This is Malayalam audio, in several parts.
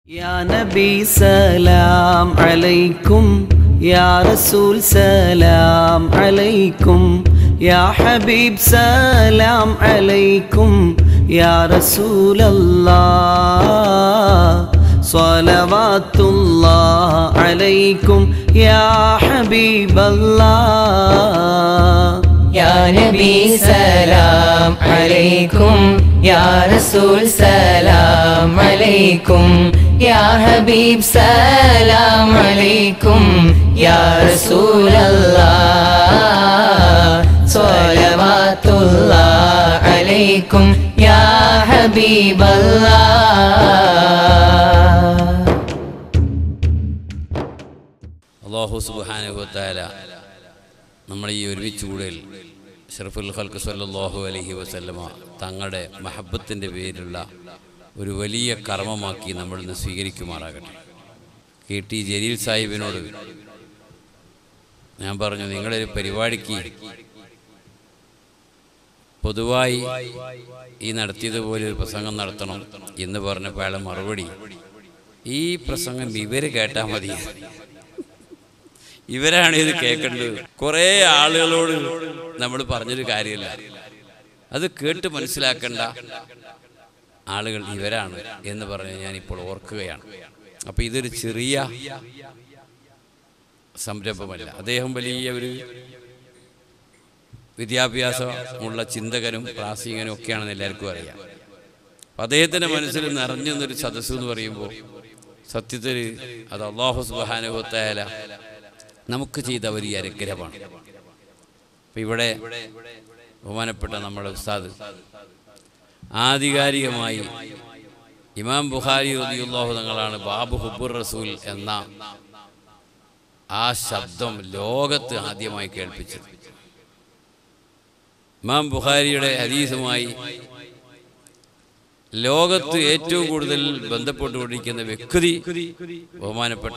يا نبي سلام عليكم يا رسول سلام عليكم يا حبيب سلام عليكم يا رسول الله صلوات الله عليكم يا حبيب الله يا نبي سلام عليكم يا رسول سلام عليكم يا حبيب سلام عليكم يا رسول الله صلوات الله عليكم يا حبيب الله അള്ളാഹു സുബാനുഭവത്തായ നമ്മൾ ഈ ഒരുമിച്ച് കൂടുതൽ ഷറഫുൽ ഖൽക്ക് സല്ലല്ലാഹു അലൈഹി വസല്ലമ തങ്ങളുടെ മഹബത്തിൻ്റെ പേരിലുള്ള ഒരു വലിയ കർമ്മമാക്കി നമ്മൾ ഇന്ന് സ്വീകരിക്കുമാറാകട്ടെ കെ ടി ജലീൽ സാഹിബിനോട് ഞാൻ പറഞ്ഞു നിങ്ങളൊരു പരിപാടിക്ക് പൊതുവായി ഈ നടത്തിയതുപോലെ ഒരു പ്രസംഗം നടത്തണം എന്ന് പറഞ്ഞപ്പോൾ അയാളെ മറുപടി ഈ പ്രസംഗം ഇവർ കേട്ടാൽ മതി ഇവരാണ് ഇത് കേൾക്കേണ്ടത് കുറേ ആളുകളോട് നമ്മൾ പറഞ്ഞൊരു കാര്യമില്ല അത് കേട്ട് മനസ്സിലാക്കേണ്ട ആളുകൾ ഇവരാണ് എന്ന് പറഞ്ഞ് ഞാൻ ഇപ്പോൾ ഓർക്കുകയാണ് അപ്പോൾ ഇതൊരു ചെറിയ സംരംഭമല്ല അദ്ദേഹം വലിയ ഒരു വിദ്യാഭ്യാസമുള്ള ചിന്തകനും പ്രാസംഗികനും ഒക്കെയാണെന്ന് എല്ലാവർക്കും അറിയാം അപ്പം അദ്ദേഹത്തിൻ്റെ മനസ്സിൽ നിറഞ്ഞൊന്നൊരു സദസ്സ് എന്ന് പറയുമ്പോൾ സത്യത്തിൽ അത് അള്ളാഹു സുബാനുഭവത്തായാല നമുക്ക് ചെയ്ത വലിയ അനുഗ്രഹമാണ് അപ്പം ഇവിടെ ബഹുമാനപ്പെട്ട നമ്മുടെ ഉസ്താദ് ആധികാരികമായി ഇമാം ബുഖാരി റതിയുള്ളാഹു തങ്ങളാണ് ബാബു ഹുബുർ റസൂൽ എന്ന ആ ശബ്ദം ലോകത്ത് ആദ്യമായി കേൾപ്പിച്ചത് ഇമാം ബുഖാരിയുടെ ഹദീസുമായി ലോകത്ത് ഏറ്റവും കൂടുതൽ ബന്ധപ്പെട്ടുകൊണ്ടിരിക്കുന്ന വ്യക്തി ബഹുമാനപ്പെട്ട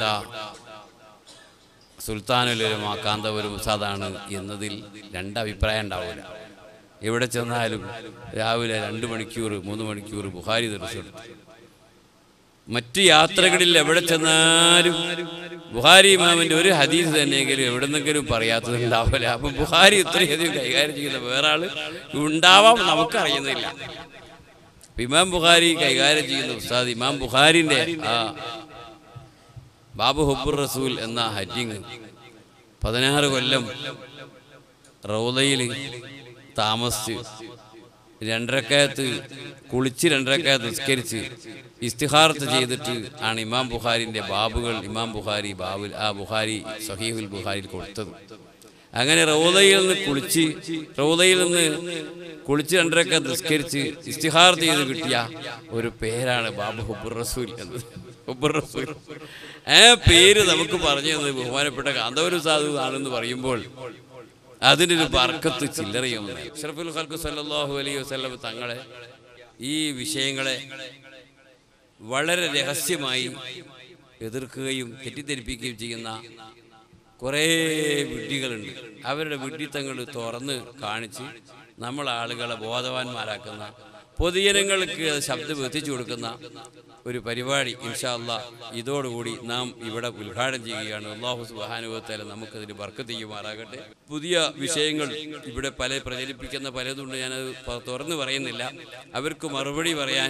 സുൽത്താനുലരുമ കാന്തപുരം ഉസാദാണ് എന്നതിൽ രണ്ടഭിപ്രായം ഉണ്ടാവില്ല എവിടെ ചെന്നാലും രാവിലെ രണ്ട് മണിക്കൂർ മൂന്ന് മണിക്കൂർ ബുഹാരി ദർശനം മറ്റു യാത്രകളിൽ എവിടെ ചെന്നാലും ബുഹാരി ഇമാമിന്റെ ഒരു ഹദീസ് തന്നെയെങ്കിലും എവിടെന്നെങ്കിലും പറയാത്തത് ഉണ്ടാവില്ല അപ്പം ബുഹാരി ഇത്രയധികം കൈകാര്യം ചെയ്യുന്ന വേറെ ആള് ഉണ്ടാവാം നമുക്കറിയുന്നില്ല ഇമാം ബുഖാരി കൈകാര്യം ചെയ്യുന്ന ഉസ്താദ് ഇമാം ബുഖാരിന്റെ ആ ബാബു ഹുബുർ റസൂൽ എന്ന ഹജ്ജിങ് പതിനാറ് കൊല്ലം റൗദയിൽ താമസിച്ച് രണ്ടരക്കകത്ത് കുളിച്ച് രണ്ടരക്കകത്ത് നിസ്കരിച്ച് ഇസ്തിഹാർത്ത് ചെയ്തിട്ട് ആണ് ഇമാം ബുഖാരിൻ്റെ ബാബുകൾ ഇമാം ബുഖാരി ബാബുൽ ആ ബുഖാരി സഹീഹുൽ ബുഖാരിയിൽ കൊടുത്തത് അങ്ങനെ റൗദയിൽ നിന്ന് കുളിച്ച് റൗദയിൽ നിന്ന് കുളിച്ച് രണ്ടരക്ക നിസ്കരിച്ച് ഇസ്തിഹാർ ചെയ്ത് കിട്ടിയ ഒരു പേരാണ് ബാബു ഹുബുർ റസൂൽ എന്നത് ഹുബുർ റസൂൽ ആ പേര് നമുക്ക് പറഞ്ഞു തന്നത് ബഹുമാനപ്പെട്ട കാന്തവരു സാധു ആണെന്ന് പറയുമ്പോൾ അതിൻ്റെ ഒരു ബർക്കത്ത് ചില്ലറയുമെന്ന് ഷറഫുൽ ഖൽക്ക് സല്ലല്ലാഹു അലൈഹി വസല്ലം തങ്ങളെ ഈ വിഷയങ്ങളെ വളരെ രഹസ്യമായി എതിർക്കുകയും തെറ്റിദ്ധരിപ്പിക്കുകയും ചെയ്യുന്ന കുറേ വിഡ്ഢികളുണ്ട് അവരുടെ വിഡ്ഢിത്തങ്ങൾ തുറന്ന് കാണിച്ച് നമ്മൾ ആളുകളെ ബോധവാന്മാരാക്കുന്ന പൊതുജനങ്ങൾക്ക് ശബ്ദം എത്തിച്ചു കൊടുക്കുന്ന ഒരു പരിപാടി ഇൻഷാ അല്ലാ ഇതോടുകൂടി നാം ഇവിടെ ഉദ്ഘാടനം ചെയ്യുകയാണ് അള്ളാഹു സുബാനുഭവത്താല നമുക്കതിന് ബർക്കത്ത് ചെയ്യുമാറാകട്ടെ പുതിയ വിഷയങ്ങൾ ഇവിടെ പല പ്രചരിപ്പിക്കുന്ന പലതുണ്ട് ഞാനത് പ- തുറന്ന് പറയുന്നില്ല അവർക്ക് മറുപടി പറയാൻ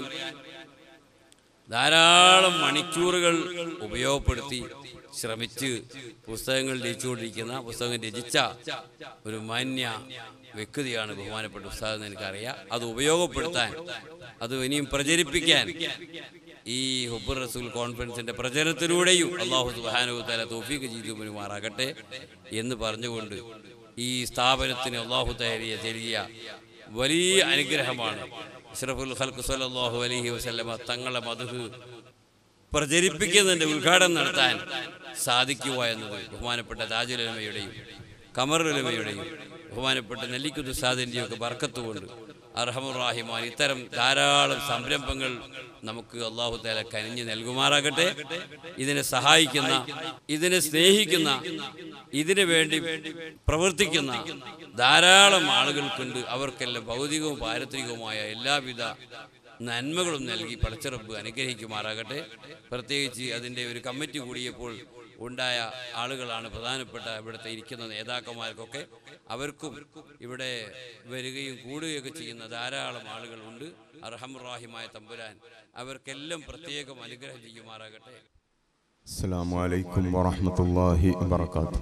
ധാരാളം മണിക്കൂറുകൾ ഉപയോഗപ്പെടുത്തി ശ്രമിച്ച് പുസ്തകങ്ങൾ രചിച്ചുകൊണ്ടിരിക്കുന്ന പുസ്തകം രചിച്ച ഒരു മാന്യ വ്യക്തിയാണ് ബഹുമാനപ്പെട്ട ഉസ്താദ് എന്ന് എനിക്കറിയാം അത് ഉപയോഗപ്പെടുത്താൻ അത് ഇനിയും പ്രചരിപ്പിക്കാൻ ഈ ഹുബുർ റസൂൽ കോൺഫറൻസിന്റെ പ്രചരണത്തിലൂടെയും അള്ളാഹു സുബാനുത്താല തോഫീക്ക് ചെയ്തുമാറാകട്ടെ എന്ന് പറഞ്ഞുകൊണ്ട് ഈ സ്ഥാപനത്തിന് അള്ളാഹു തയ്യാറിയ ചെറിയ വലിയ അനുഗ്രഹമാണ് അഷ്റഫുൽ ഖൽക്ക് സല്ലല്ലാഹു അലൈഹി വസല്ലമ തങ്ങളെ മധു പ്രചരിപ്പിക്കുന്നതിന്റെ ഉദ്ഘാടനം നടത്താൻ സാധിക്കുക എന്നത് ബഹുമാനപ്പെട്ട താജുലമയുടെയും കമറുലമയുടെയും ബഹുമാനപ്പെട്ട നെല്ലിക്കുത്ത് സാദിൻ്റെയും ഒക്കെ ബർക്കത്തുകൊണ്ട് അർഹമുറാഹിമാൻ ഇത്തരം ധാരാളം സംരംഭങ്ങൾ നമുക്ക് അള്ളാഹു തല കനിഞ്ഞ് നൽകുമാറാകട്ടെ ഇതിനെ സഹായിക്കുന്ന ഇതിനെ സ്നേഹിക്കുന്ന ഇതിനു വേണ്ടി പ്രവർത്തിക്കുന്ന ധാരാളം ആളുകൾക്കുണ്ട് അവർക്കെല്ലാം ഭൗതികവും പാരിത്രികവുമായ എല്ലാവിധ നന്മകളും നൽകി പടച്ചിറപ്പ് അനുഗ്രഹിക്കുമാറാകട്ടെ പ്രത്യേകിച്ച് അതിൻ്റെ ഒരു കമ്മിറ്റി കൂടിയപ്പോൾ ഉണ്ടായ ആളുകളാണ് പ്രധാനപ്പെട്ട ഇവിടുത്തെ ഇരിക്കുന്ന നേതാക്കന്മാർക്കൊക്കെ അവർക്കും ഇവിടെ വരികയും കൂടുകയൊക്കെ ചെയ്യുന്ന ധാരാളം ആളുകളുണ്ട് അർഹമുറാഹിമായ തമ്പുരാൻ അവർക്കെല്ലാം പ്രത്യേകം അനുഗ്രഹം ചെയ്യുമാറാകട്ടെ السلام عليكم ورحمة الله وبركاته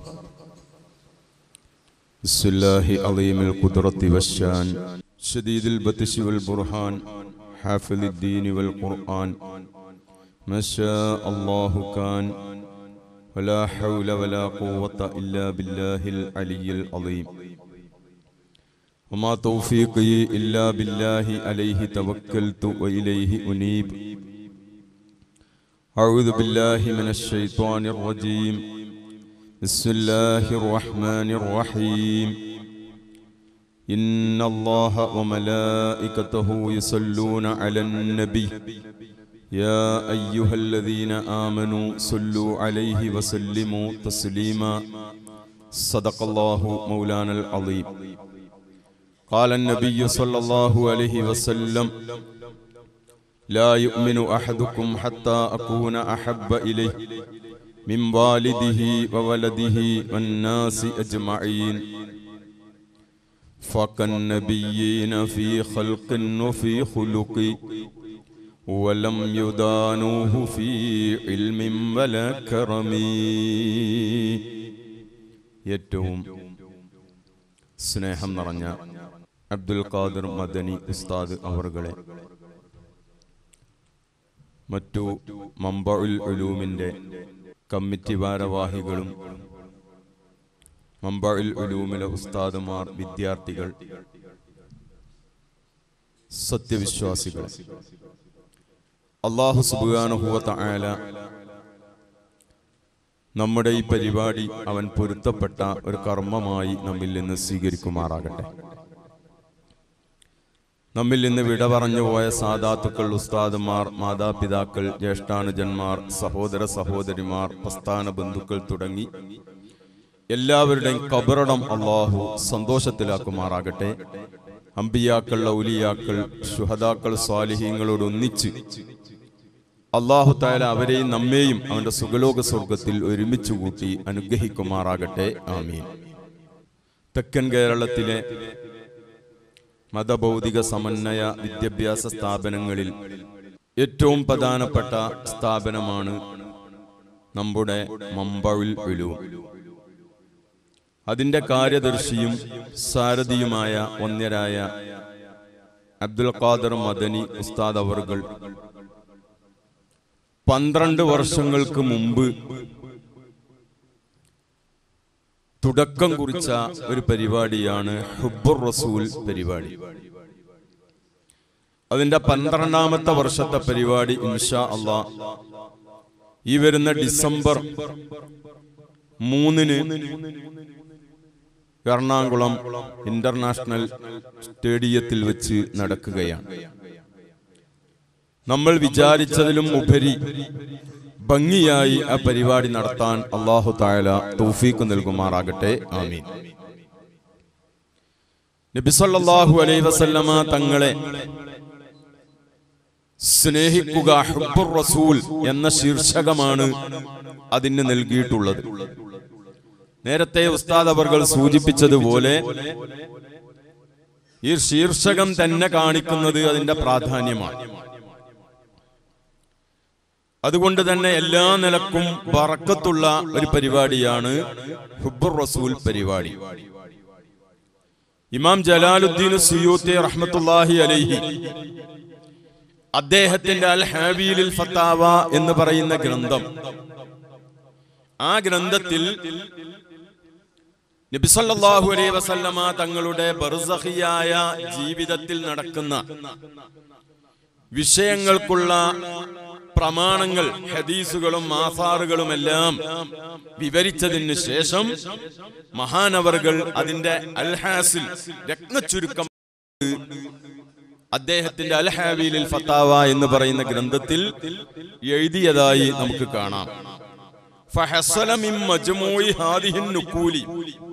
بسم الله عظيم القدرة والشان شديد البطش والبرهان حافظ الدين والقرآن ما شاء الله كان ولا حول ولا قوة إلا بالله العلي العظيم وما توفيقي إلا بالله عليه توكلت وإليه أنيب أعوذ بالله من الشيطان الرجيم بسم الله الرحمن الرحيم إن الله وملائكته يصلون على النبي يا أيها الذين آمنوا صلوا عليه وسلموا تسليما صدق الله مولانا العظيم قال النبي صلى الله عليه وسلم لا يؤمن احدكم حتى اكون احب اليه من والده وولده والناس اجمعين فكالنبيين في خلق وفي خلق ولم يدانوه في علم ولا كرم ഏറ്റവും സ്നേഹം നിറഞ്ഞ അബ്ദുൽ ഖാദിർ മദനി ഉസ്താദ് അവറുകളെ മറ്റു മമ്പഉൽ ഉലൂമിന്റെ കമ്മിറ്റി ഭാരവാഹികളും മമ്പഉൽ ഉലൂമിലെ ഉസ്താദുമാർ വിദ്യാർത്ഥികൾ സത്യവിശ്വാസികൾ അള്ളാഹു സുബാനുഹുവത്ത ആല നമ്മുടെ ഈ പരിപാടി അവൻ പൊരുത്തപ്പെട്ട ഒരു കർമ്മമായി നമ്മിൽ നിന്ന് സ്വീകരിക്കുമാറാകട്ടെ നമ്മിൽ നിന്ന് വിട പറഞ്ഞു പോയ സാദാത്തുക്കൾ ഉസ്താദുമാർ മാതാപിതാക്കൾ ജ്യേഷ്ഠാനുജന്മാർ സഹോദര സഹോദരിമാർ പ്രസ്ഥാന ബന്ധുക്കൾ തുടങ്ങി എല്ലാവരുടെയും കബറടം അള്ളാഹു സന്തോഷത്തിലാക്കുമാറാകട്ടെ അമ്പിയാക്കൾ ഔലിയാക്കൾ ശുഹദാക്കൾ സ്വാലിഹീങ്ങളോട് ഒന്നിച്ച് അള്ളാഹു തായാല അവരെയും നമ്മെയും അവന്റെ സുഖലോക സ്വർഗത്തിൽ ഒരുമിച്ച് കൂട്ടി അനുഗ്രഹിക്കുമാറാകട്ടെ ആമീൻ തെക്കൻ കേരളത്തിലെ മതഭൗതിക സമന്വയ വിദ്യാഭ്യാസ സ്ഥാപനങ്ങളിൽ ഏറ്റവും പ്രധാനപ്പെട്ട സ്ഥാപനമാണ് നമ്മുടെ മമ്പവിൽ ഉലൂം അതിന്റെ കാര്യദർശിയും സാരഥിയുമായ ഒന്നരായ അബ്ദുൽ ഖാദർ മദനി ഉസ്താദ് അവർകൾ പന്ത്രണ്ട് വർഷങ്ങൾക്ക് മുമ്പ് തുടക്കം കുറിച്ച ഒരു പരിപാടിയാണ് ഹുബുർ റസൂൽ പരിപാടി അതിന്റെ പന്ത്രണ്ടാമത്തെ വർഷത്തെ പരിപാടി ഇൻഷാ അള്ളാ ഈ വരുന്ന ഡിസംബർ മൂന്നിന് എറണാകുളം ഇന്റർനാഷണൽ സ്റ്റേഡിയത്തിൽ വെച്ച് നടക്കുകയാണ് നമ്മൾ വിചാരിച്ചതിലും ഉപരി ഭംഗിയായി ആ പരിപാടി നടത്താൻ അള്ളാഹു തായാല തൗഫീക്ക് നൽകുമാറാകട്ടെ ആമീൻ നബിസല്ലാഹു അലൈ വസല്ലമ തങ്ങളെ സ്നേഹിക്കുക ഹുബ്ബുർ റസൂൽ എന്ന ശീർഷകമാണ് അതിന് നൽകിയിട്ടുള്ളത് നേരത്തെ ഉസ്താദ് അവർകൾ സൂചിപ്പിച്ചതുപോലെ ഈ ശീർഷകം തന്നെ കാണിക്കുന്നത് അതിന്റെ പ്രാധാന്യമാണ് അതുകൊണ്ട് തന്നെ എല്ലാ നിലക്കും വറക്കത്തുള്ള ഒരു പരിപാടിയാണ് ഹുബുർ റസൂൽ പരിപാടി ഇമാം ജലാലുദ്ദീൻ സുയൂത്തി റഹ്മത്തുല്ലാഹി അലൈഹി അദ്ദേഹത്തിന്റെ അൽ ഹാബീലിൽ ഫത്താവ എന്ന് പറയുന്ന ഗ്രന്ഥം ആ ഗ്രന്ഥത്തിൽ നബിസല്ലാഹു അലൈ വസല്ലമ തങ്ങളുടെ ബർസഹിയായ ജീവിതത്തിൽ നടക്കുന്ന വിഷയങ്ങൾക്കുള്ള പ്രമാണങ്ങൾ ഹദീസുകളും ആസാറുകളും എല്ലാം വിവരിച്ചതിന് ശേഷം മഹാനവറുകൾ അതിന്റെ അൽഹാസിൽ രത്നച്ചുരുക്കം അദ്ദേഹത്തിന്റെ അൽഹാബീലിൽ ഫത്താവ എന്ന് പറയുന്ന ഗ്രന്ഥത്തിൽ എഴുതിയതായി നമുക്ക് കാണാം ഫഹസ്സല മിൻ മജ്മൂഇ ഹാദിഹിൻ നുക്കൂലി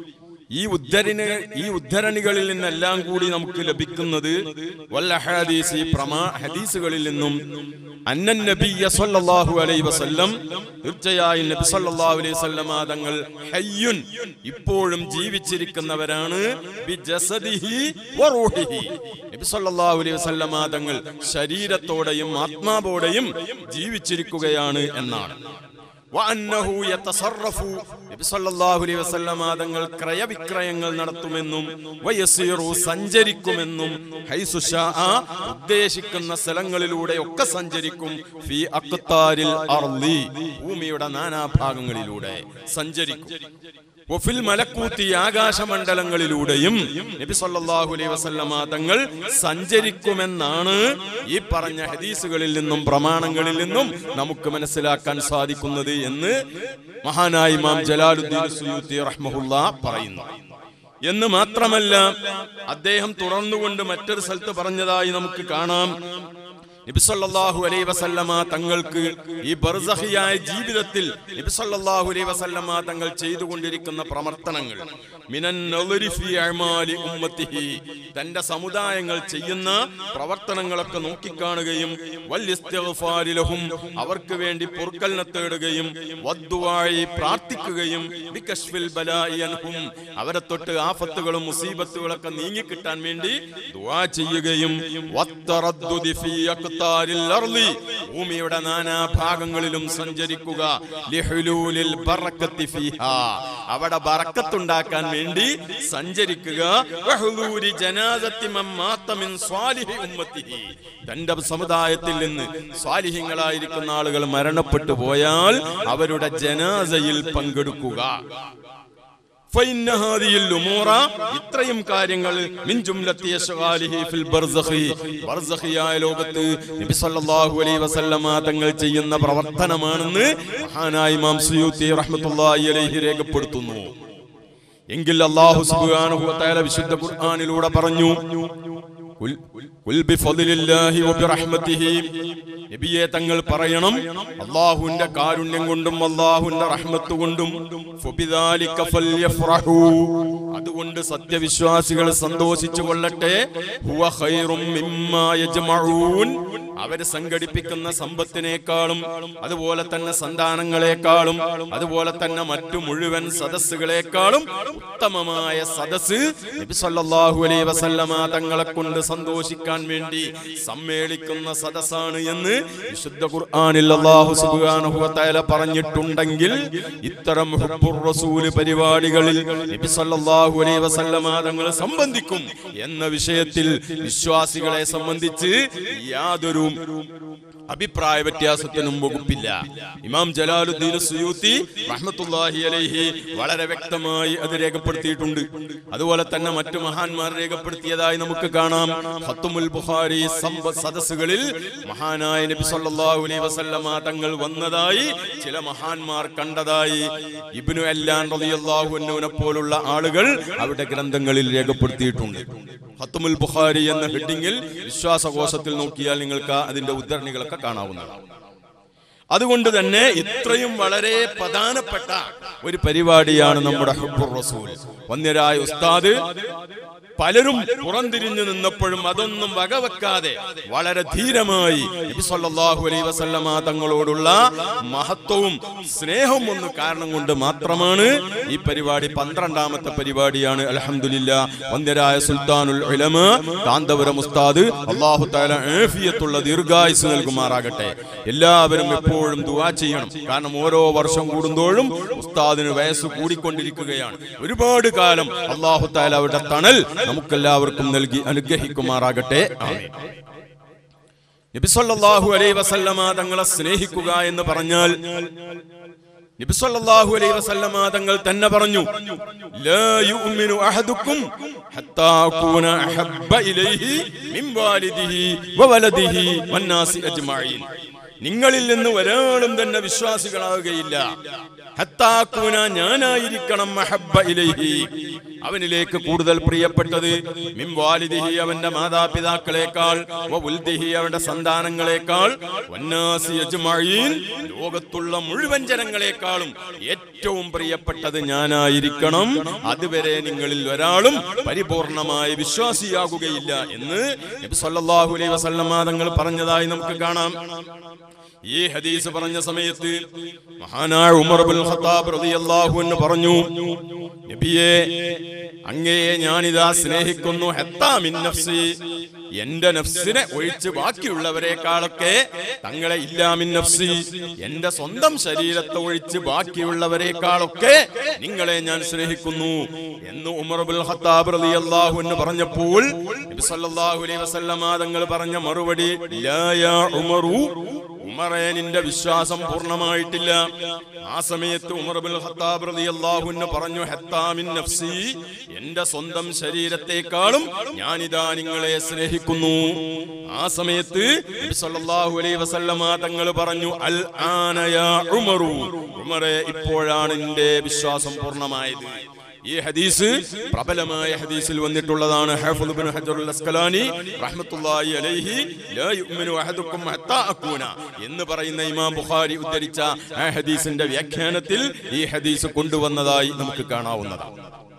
ഈ ഉദ്ധരണി ഈ ഉദ്ധരണികളിൽ നിന്നെല്ലാം കൂടി നമുക്ക് ലഭിക്കുന്നത് വൽ അഹാദീസ് ഈ പ്രമാ ഹദീസുകളിൽ നിന്നും അന്നൻ നബിയ സല്ലല്ലാഹു അലൈഹി വസല്ലം തീർച്ചയായും നബി സല്ലല്ലാഹു അലൈഹി വസല്ലമ തങ്ങൾ ഹയ്യുൻ ഇപ്പോഴും ജീവിച്ചിരിക്കുന്നവരാണ് ബി ജസദിഹി വ റൂഹിഹി നബി സല്ലല്ലാഹു അലൈഹി വസല്ലമ തങ്ങൾ ശരീരത്തോടെയും ആത്മാവോടെയും ജീവിച്ചിരിക്കുകയാണ് എന്നാണ് വഅന്നഹു യതസറഫു നബി സല്ലല്ലാഹു അലൈഹി വസല്ലമ തങ്ങൾ ക്രയവിക്രയങ്ങൾ നടത്തുമെന്നും വയസീറു സഞ്ചരിക്കുമെന്നും ഹൈസു ശാഅ ഉദ്ദേശിക്കുന്ന സ്ഥലങ്ങളിലൂടെ ഒക്കെ സഞ്ചരിക്കും ഫി അഖ്താരിൽ അർളി ഭൂമിയുടെ നാനാഭാഗങ്ങളിലൂടെ സഞ്ചരിക്കും വഫിൽ മലക്കൂത്തി ആകാശമണ്ഡലങ്ങളിലൂടെയും നബി സല്ലല്ലാഹു അലൈഹി വസല്ലമ തങ്ങൾ സഞ്ചരിക്കുമെന്നാണ് ഈ പറഞ്ഞ ഹദീസുകളിൽ നിന്നും പ്രമാണങ്ങളിൽ നിന്നും നമുക്ക് മനസ്സിലാക്കാൻ സാധിക്കുന്നത് എന്ന് മഹാനായ ഇമാം ജലാലുദ്ദീൻ സുയൂത്തി റഹ്മഹുല്ല പറയുന്നു എന്ന് മാത്രമല്ല അദ്ദേഹം തുടർന്നുകൊണ്ട് മറ്റൊരു സ്ഥലത്ത് പറഞ്ഞതായി നമുക്ക് കാണാം നബിസല്ലാഹു അലൈ വസല്ലമ തങ്ങൾക്ക് ഈ ബർസഹിയായ ജീവിതത്തിൽ നബിസല്ലാഹു അലൈ വസല്ലമ തങ്ങൾ ചെയ്തുകൊണ്ടിരിക്കുന്ന പ്രവർത്തനങ്ങൾ മിനൻ നളരി ഫീ അഅ്മാലി ഉമ്മത്തിഹി തന്റെ സമുദായങ്ങൾ ചെയ്യുന്ന പ്രവർത്തനങ്ങളൊക്കെ നോക്കിക്കാണുകയും വൽ ഇസ്തിഗ്ഫാരി ലഹും അവർക്ക് വേണ്ടി പൊറുക്കലിനെ തേടുകയും വദ്ദുആയി പ്രാർത്ഥിക്കുകയും ബികശ്ഫിൽ ബലാഇ അൻഹും അവരെ തൊട്ട് ആഫത്തുകളും മുസീബത്തുകളൊക്കെ നീങ്ങിക്കിട്ടാൻ വേണ്ടി ദുആ ചെയ്യുകയും വത്തറദ്ദുദി ഫീ അഖ്താരിൽ അർളി ഭൂമിയുടെ നാനാ ഭാഗങ്ങളിലും സഞ്ചരിക്കുക ലിഹുലൂലിൽ ബറക്കത്തി ഫീഹാ അവിടെ ബറക്കത്തുണ്ടാക്കാൻ വേണ്ടി സഞ്ചരിക്കുക വഹുലൂരി ജനാസത്തി മൻ മാത്ത മിൻ സ്വാലിഹി ഉമ്മത്തിഹി തന്റെ സമുദായത്തിൽ നിന്ന് സ്വാലിഹ്യങ്ങളായിരിക്കുന്ന ആളുകൾ മരണപ്പെട്ടു പോയാൽ അവരുടെ ജനാസയിൽ പങ്കെടുക്കുക فإن هذه الأمور ഇത്രയും കാര്യങ്ങൾ മിൻ ജുംലത്തി അശ്ഗാലിഹി ഫിൽ ബർസഖി ബർസഖിയായ ലോകത്ത് നബി സല്ലല്ലാഹു അലൈഹി വസല്ലമ തങ്ങൾ ചെയ്യുന്ന പ്രവർത്തനമാണെന്ന് മഹാനായ ഇമാം സുയൂത്തി റഹ്മത്തുള്ളാഹി അലൈഹി രേഖപ്പെടുത്തുന്നു എങ്കിൽ അല്ലാഹു സുബ്ഹാനഹു വ തആല വിശുദ്ധ ഖുർആനിലൂടെ പറഞ്ഞു "ഖുൽ- ഖുൽ ബിഫദ്ലില്ലാഹി വബിറഹ്മതിഹി നബിയെ തങ്ങൾ പറയണം അള്ളാഹുവിന്റെ കാരുണ്യം കൊണ്ടും അള്ളാഹുവിന്റെ റഹ്മത്ത് കൊണ്ടും ഫബിദാലിക ഫല്യഫ്റഹൂ. അതുകൊണ്ട് സത്യവിശ്വാസികൾ സന്തോഷിച്ചു കൊള്ളട്ടെ ഹുവ ഖൈറും മിമ്മാ യജ്മഊൻ. അവര് സംഘടിപ്പിക്കുന്ന സമ്പത്തിനേക്കാളും അതുപോലെ തന്നെ സന്താനങ്ങളെക്കാളും അതുപോലെ തന്നെ മറ്റു മുഴുവൻ സദസ്സുകളെക്കാളും ഉത്തമമായ സദസ് നബി സല്ലല്ലാഹു അലൈഹി വസല്ലമ തങ്ങളെ കൊണ്ട് സന്തോഷിക്കാൻ വേണ്ടി സമ്മേളിക്കുന്ന സദസ്സാണ് എന്ന് വിശുദ്ധ ഖുർആനിൽ അല്ലാഹു സുബ്ഹാനഹു വ തആല പറഞ്ഞിട്ടുണ്ടെങ്കിൽ ഇത്തരം ഹുബ്ബുർ റസൂൽ പരിപാടികളിൽ നബി സല്ലല്ലാഹു അലൈഹി വസല്ലമ തങ്ങൾ സംബന്ധിക്കും എന്ന വിഷയത്തിൽ വിശ്വാസികളെ സംബന്ധിച്ച് യാതൊരു അഭിപ്രായ വ്യത്യാസത്തിനും വകുപ്പില്ല ഇമാം ജലാലുദ്ദീൻ സുയൂത്തി റഹ്മത്തുള്ളാഹി അലൈഹി വളരെ വ്യക്തമായി അത് രേഖപ്പെടുത്തിയിട്ടുണ്ട് അതുപോലെ തന്നെ മറ്റു മഹാന്മാർ രേഖപ്പെടുത്തിയതായി നമുക്ക് കാണാം ഹത്തുമുൽ ബുഖാരി സമ്പ- സദസ്സുകളിൽ മഹാനായ നബി സല്ലല്ലാഹു അലൈഹി വസല്ലമ തങ്ങൾ വന്നതായി ചില മഹാന്മാർ കണ്ടതായി ഇബ്നു അല്ലാൻ റളിയല്ലാഹു അൻഹുവിനെ പോലുള്ള ആളുകൾ അവരുടെ ഗ്രന്ഥങ്ങളിൽ രേഖപ്പെടുത്തിയിട്ടുണ്ട് ഹത്തുമുൽ ബുഖാരി എന്ന ഹെഡിങ്ങിൽ വിശ്വാസകോശത്തിൽ നോക്കിയാൽ നിങ്ങൾക്ക് അതിന്റെ ഉദ്ധരണികളൊക്കെ കാണാവുന്നതാണ് അതുകൊണ്ട് തന്നെ ഇത്രയും വളരെ പ്രധാനപ്പെട്ട ഒരു പരിപാടിയാണ് നമ്മുടെ ഹുബ്ബുർ റസൂൽ വന്യരായ ഉസ്താദ് പലരും പുറംതിരിഞ്ഞു നിന്നപ്പോഴും അതൊന്നും വകവെക്കാതെ വളരെ ധീരമായി നബി സല്ലല്ലാഹു അലൈഹി വസല്ലമ തങ്ങളോടുള്ള മഹത്വവും സ്നേഹവും ഒന്ന് കാരണം കൊണ്ട് മാത്രമാണ് ഈ പരിപാടി പന്ത്രണ്ടാമത്തെ പരിപാടിയാണ് അൽഹംദുലില്ലാ വന്യരായ സുൽത്താനുൽ ഉലമ കാന്തപുരം ഉസ്താദ് അള്ളാഹു താല ആഫിയത്തുള്ള ദീർഘായുസ് നൽകുമാറാകട്ടെ എല്ലാവരും എപ്പോഴും ദുആ ചെയ്യണം കാരണം ഓരോ വർഷം കൂടുന്തോറും ഉസ്താദിന് വയസ്സ് കൂടിക്കൊണ്ടിരിക്കുകയാണ് ഒരുപാട് കാലം അള്ളാഹു താല അവരുടെ തണൽ നമുക്കെല്ലാവർക്കും നൽകി അനുഗ്രഹിക്കുമാറാകട്ടെ ആമീൻ നബിസല്ലാഹു അലൈ വസല്ലമ തങ്ങളെ സ്നേഹിക്കുക എന്ന് പറഞ്ഞാൽ നബിസല്ലാഹു അലൈ വസല്ലമ തങ്ങൾ തന്നെ പറഞ്ഞു ലാ യുഅ്മിനു അഹദുക്കും ഹത്താ അകൂന അഹബ്ബ ഇലൈഹി മിൻ വാലിദിഹി വവലദിഹി വന്നാസി അജ്മഈൻ നിങ്ങളിൽ നിന്ന് ഒരാളും തന്നെ വിശ്വാസികളാവുകയില്ല ഹത്താ അകൂന ഞാനായിരിക്കണം അഹബ്ബ ഇലൈഹി അവനിലേക്ക് കൂടുതൽ പ്രിയപ്പെട്ടത് മിൻ വാലിദിഹി അവന്റെ മാതാപിതാക്കളെക്കാൾ വ ഉൽദിഹി അവന്റെ സന്താനങ്ങളെക്കാൾ വന്നാസി അജ്മഈൻ ലോകത്തുള്ള മുഴുവൻ ജനങ്ങളെക്കാളും ഏറ്റവും പ്രിയപ്പെട്ടത് ഞാനായിരിക്കണം അതുവരെ നിങ്ങളിൽ ഒരാളും പരിപൂർണമായ വിശ്വാസിയാകുകയില്ല എന്ന് നബി സല്ലല്ലാഹു അലൈഹി വസല്ലമ തങ്ങൾ പറഞ്ഞതായി നമുക്ക് കാണാം ഈ ഹദീസ് പറഞ്ഞ സമയത്ത് മഹാനായ ഉമർ ബിൻ ഖത്താബ് റളിയല്ലാഹു അൻഹു പറഞ്ഞു നബിയെ അങ്ങയെ ഞാനിതാ സ്നേഹിക്കുന്നു ഹത്താ മിൻ നഫ്സി എന്റെ നഫ്സിനെ ഒഴിച്ച് ബാക്കിയുള്ളവരെക്കാളൊക്കെ തങ്ങളെ ഇല്ലാമിൻ നഫ്സി എന്റെ സ്വന്തം ശരീരത്തെ ഒഴിച്ച് ബാക്കിയുള്ളവരെക്കാളൊക്കെ നിങ്ങളെ ഞാൻ സ്നേഹിക്കുന്നു എന്ന് ഉമർ ബിൻ ഖത്താബ് റളിയല്ലാഹു അൻഹു പറഞ്ഞപ്പോൾ നബി സല്ലല്ലാഹു അലൈഹി വസല്ലമ തങ്ങൾ പറഞ്ഞ മറുപടി ലാ യാ ഉമറു ഉമറെ നിന്റെ വിശ്വാസം പൂർണ്ണമായിട്ടില്ല ആ സമയത്ത് ഉമർ ബിൻ ഖത്താബ് റളിയല്ലാഹു അൻഹു പറഞ്ഞു ഹത്താമിൻ നഫ്സി എന്റെ സ്വന്തം ശരീരത്തെക്കാളും ഞാനിതാ നിങ്ങളെ സ്നേഹിക്കുന്നു ആ സമയത്ത് നബി സല്ലല്ലാഹു അലൈഹി വസല്ലമ തങ്ങൾ പറഞ്ഞു അൽ ആന യാ ഉമറു ഉമറെ ഇപ്പോഴാണ് നിന്റെ വിശ്വാസം പൂർണ്ണമായത് ഈ ഹദീസ് പ്രബലമായ ഹദീസിൽ വന്നിട്ടുള്ളതാണ് ഹാഫിദ് ഇബ്നു ഹജറുൽ അസ്കലാനി റഹ്മത്തുള്ളാഹി അലൈഹി ലാ യുഅ്മിനു അഹദുക്കും ഹത്താ അകൂന എന്ന് പറയുന്ന ഇമാം ബുഖാരി ഉദ്ധരിച്ച ആ ഹദീസിന്റെ വ്യാഖ്യാനത്തിൽ ഈ ഹദീസ് കൊണ്ടുവന്നതായി നമുക്ക് കാണാവുന്നതാണ്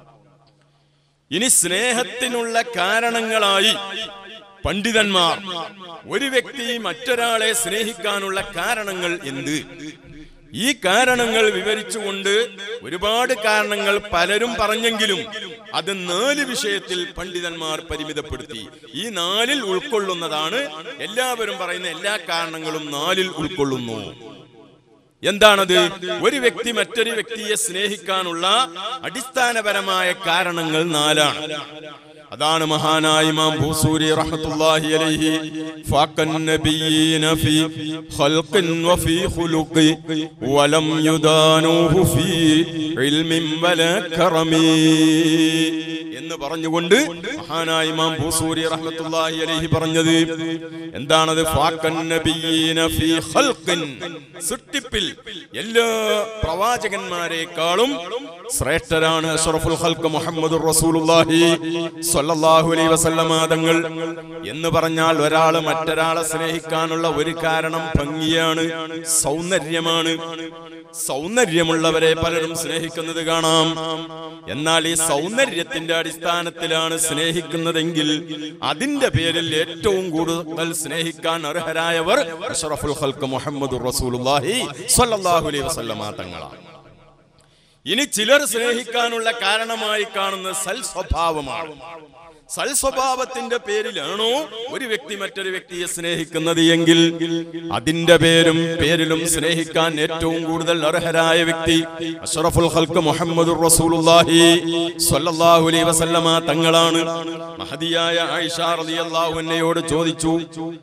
ഇനി സ്നേഹത്തിനുള്ള കാരണങ്ങളായി പണ്ഡിതന്മാർ ഒരു വ്യക്തി മറ്റൊരാളെ സ്നേഹിക്കാനുള്ള കാരണങ്ങൾ എന്ത് ഈ കാരണങ്ങൾ വിവരിച്ചുകൊണ്ട് ഒരുപാട് കാരണങ്ങൾ പലരും പറഞ്ഞെങ്കിലും അത് നാല് വിഷയത്തിൽ പണ്ഡിതന്മാർ പരിമിതപ്പെടുത്തി ഈ നാലിൽ ഉൾക്കൊള്ളുന്നതാണ് എല്ലാവരും പറയുന്ന എല്ലാ കാരണങ്ങളും നാലിൽ ഉൾക്കൊള്ളുന്നു എന്താണത് ഒരു വ്യക്തി മറ്റൊരു വ്യക്തിയെ സ്നേഹിക്കാനുള്ള അടിസ്ഥാനപരമായ കാരണങ്ങൾ നാലാണ് അതാണ് മഹാനായ ഇമാം ഭൂസൂരി റഹ്മത്തുള്ളാഹി അലൈഹി ഫാക്കൻ നബിയീന ഫീ ഖൽഖിൻ വഫീ ഖുലുഖി വലം യുദാനൂഹു ഫീ ഇൽമിൻ വല കറമി എന്ന് പറഞ്ഞുകൊണ്ട് മഹാനായ ഇമാം ഭൂസൂരി റഹ്മത്തുള്ളാഹി അലൈഹി പറഞ്ഞത് എന്താണത് ഫാക്കൻ നബിയീന ഫീ ഖൽഖിൻ സൃഷ്ടിപ്പിൽ എല്ലാ പ്രവാചകന്മാരെക്കാളും ശ്രേഷ്ഠരാണ് അഷ്റഫുൽ ഖൽഖ് മുഹമ്മദുർ റസൂലുള്ളാഹി സ്വല്ലല്ലാഹു അലൈഹി വസല്ലമ തങ്ങൾ എന്ന് പറഞ്ഞാൽ ഒരാൾ മറ്റൊരാളെ സ്നേഹിക്കാനുള്ള ഒരു കാരണം ഭംഗിയാണ് സൗന്ദര്യമാണ് സൗന്ദര്യമുള്ളവരെ പലരും സ്നേഹിക്കുന്നത് കാണാം എന്നാൽ ഈ സൗന്ദര്യത്തിന്റെ അടിസ്ഥാനത്തിലാണ് സ്നേഹിക്കുന്നതെങ്കിൽ അതിന്റെ പേരിൽ ഏറ്റവും കൂടുതൽ സ്നേഹിക്കാൻ അർഹരായവർ അഷ്റഫുൽ ഖൽഖ് മുഹമ്മദുർ റസൂലുള്ളാഹി സ്വല്ലല്ലാഹു അലൈഹി വസല്ലമ തങ്ങളാണ് ഇനി ചിലർ സ്നേഹിക്കാനുള്ള കാരണമായി കാണുന്ന സൽ സ്വഭാവമാണ് സൽ സ്വഭാവത്തിന്റെ പേരിലാണോ ഒരു വ്യക്തി മറ്റൊരു വ്യക്തിയെ സ്നേഹിക്കുന്നത് എങ്കിൽ അതിന്റെ പേരും പേരിലും സ്നേഹിക്കാൻ ഏറ്റവും കൂടുതൽ അർഹരായ വ്യക്തി അഷ്റഫുൽ ഖൽഖ് മുഹമ്മദുർ റസൂലുള്ളാഹി സ്വല്ലല്ലാഹു അലൈഹി വസല്ലമ തങ്ങളാണ് മഹദിയായ ആയിഷ റളിയല്ലാഹു അൻഹയോട് ചോദിച്ചു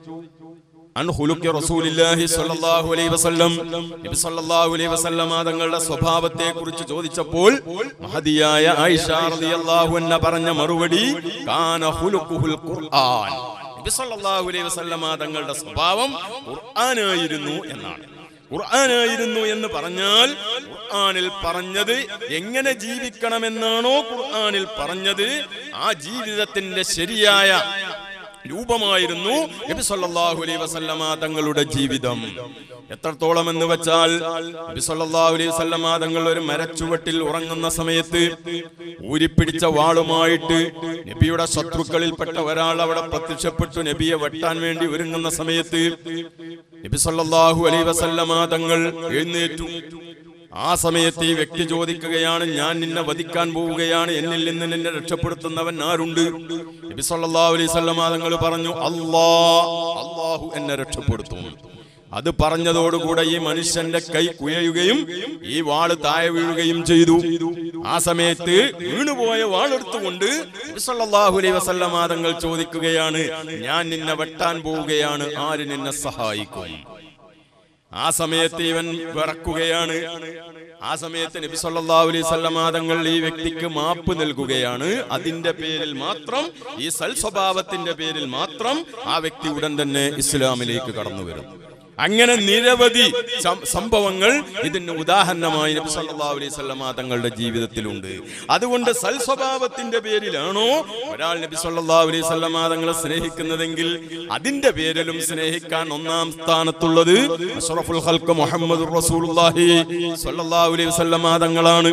അൻ ഹുലുക്കി റസൂലില്ലാഹി സ്വല്ലല്ലാഹു അലൈഹി വസല്ലം നബി സ്വല്ലല്ലാഹു അലൈഹി വസല്ലമ തങ്ങളുടെ സ്വഭാവത്തെ കുറിച്ച് ചോദിച്ചപ്പോൾ മഹദിയായ ആയിഷ റളിയല്ലാഹു അൻഹ പറഞ്ഞ മറുപടി കാന ഹുലുഖുൽ ഖുർആൻ നബി സ്വല്ലല്ലാഹു അലൈഹി വസല്ലമ തങ്ങളുടെ സ്വഭാവം ഖുർആനായിരുന്നു എന്നാണ് ഖുർആനായിരുന്നു എന്ന് പറഞ്ഞാൽ ഖുർആനിൽ പറഞ്ഞത് എങ്ങനെ ജീവിക്കണമെന്നാണോ ഖുർആനിൽ പറഞ്ഞത് ആ ജീവിതത്തിന്റെ ശരിയായ രൂപമായിരുന്നു നബി സല്ലല്ലാഹു അലൈഹി വസല്ലമ തങ്ങളുടെ ജീവിതം എത്രത്തോളം എന്ന് വെച്ചാൽ നബി സല്ലല്ലാഹു അലൈഹി വസല്ലമ തങ്ങൾ ഒരു മരച്ചുവട്ടിൽ ഉറങ്ങുന്ന സമയത്ത് ഊരിപ്പിടിച്ച വാളുമായിട്ട് നബിയുടെ ശത്രുക്കളിൽപ്പെട്ട ഒരാൾ അവിടെ പ്രത്യക്ഷപ്പെട്ടു നബിയെ വെട്ടാൻ വേണ്ടി ഒരുങ്ങുന്ന സമയത്ത് നബി സല്ലല്ലാഹു അലൈഹി വസല്ലമ തങ്ങൾ എഴുന്നേറ്റു ആ സമയത്ത് ഈ വ്യക്തി ചോദിക്കുകയാണ് ഞാൻ നിന്നെ വധിക്കാൻ പോവുകയാണ് എന്നിൽ നിന്ന് നിന്നെ രക്ഷപ്പെടുത്തുന്നവൻ ആരുണ്ട് നബി സല്ലല്ലാഹു അലൈഹി വസല്ലമ തങ്ങൾ പറഞ്ഞു അല്ലാ അല്ലാഹു എന്നെ രക്ഷപ്പെടുത്തും അത് പറഞ്ഞതോടുകൂടെ ഈ മനുഷ്യന്റെ കൈ കുയയുകയും ഈ വാള് താഴെ വീഴുകയും ചെയ്തു ആ സമയത്ത് വീണുപോയ വാളെടുത്തുകൊണ്ട് നബി സല്ലല്ലാഹു അലൈഹി വസല്ലമ തങ്ങൾ ചോദിക്കുകയാണ് ഞാൻ നിന്നെ വെട്ടാൻ പോവുകയാണ് ആര് നിന്നെ സഹായിക്കും ആ സമയത്ത് ഇവൻ വിറക്കുകയാണ് ആ സമയത്ത് നബി സല്ലല്ലാഹു അലൈഹി വസല്ലമ തങ്ങൾ ഈ വ്യക്തിക്ക് മാപ്പ് നൽകുകയാണ് അതിന്റെ പേരിൽ മാത്രം ഈ സൽ സ്വഭാവത്തിന്റെ പേരിൽ മാത്രം ആ വ്യക്തി ഉടൻ തന്നെ ഇസ്ലാമിലേക്ക് കടന്നു വരും അങ്ങനെ നിരവധി സം- സംഭവങ്ങൾ ഇതിന് ഉദാഹരണമായി നബി സല്ലല്ലാഹു അലൈഹി വസല്ലമ തങ്ങളുടെ ജീവിതത്തിലുണ്ട് അതുകൊണ്ട് സൽസ്വഭാവത്തിന്റെ പേരിലാണോ ഒരാൾ നബി സല്ലല്ലാഹു അലൈഹി വസല്ലമ തങ്ങളെ സ്നേഹിക്കുന്നതെങ്കിൽ അതിന്റെ പേരിലും സ്നേഹിക്കാൻ ഒന്നാം സ്ഥാനത്തുള്ളത് അഷ്റഫുൽ ഖൽഖ് മുഹമ്മദ് റസൂലുള്ളാഹി സല്ലല്ലാഹു അലൈഹി വസല്ലമ തങ്ങളാണ്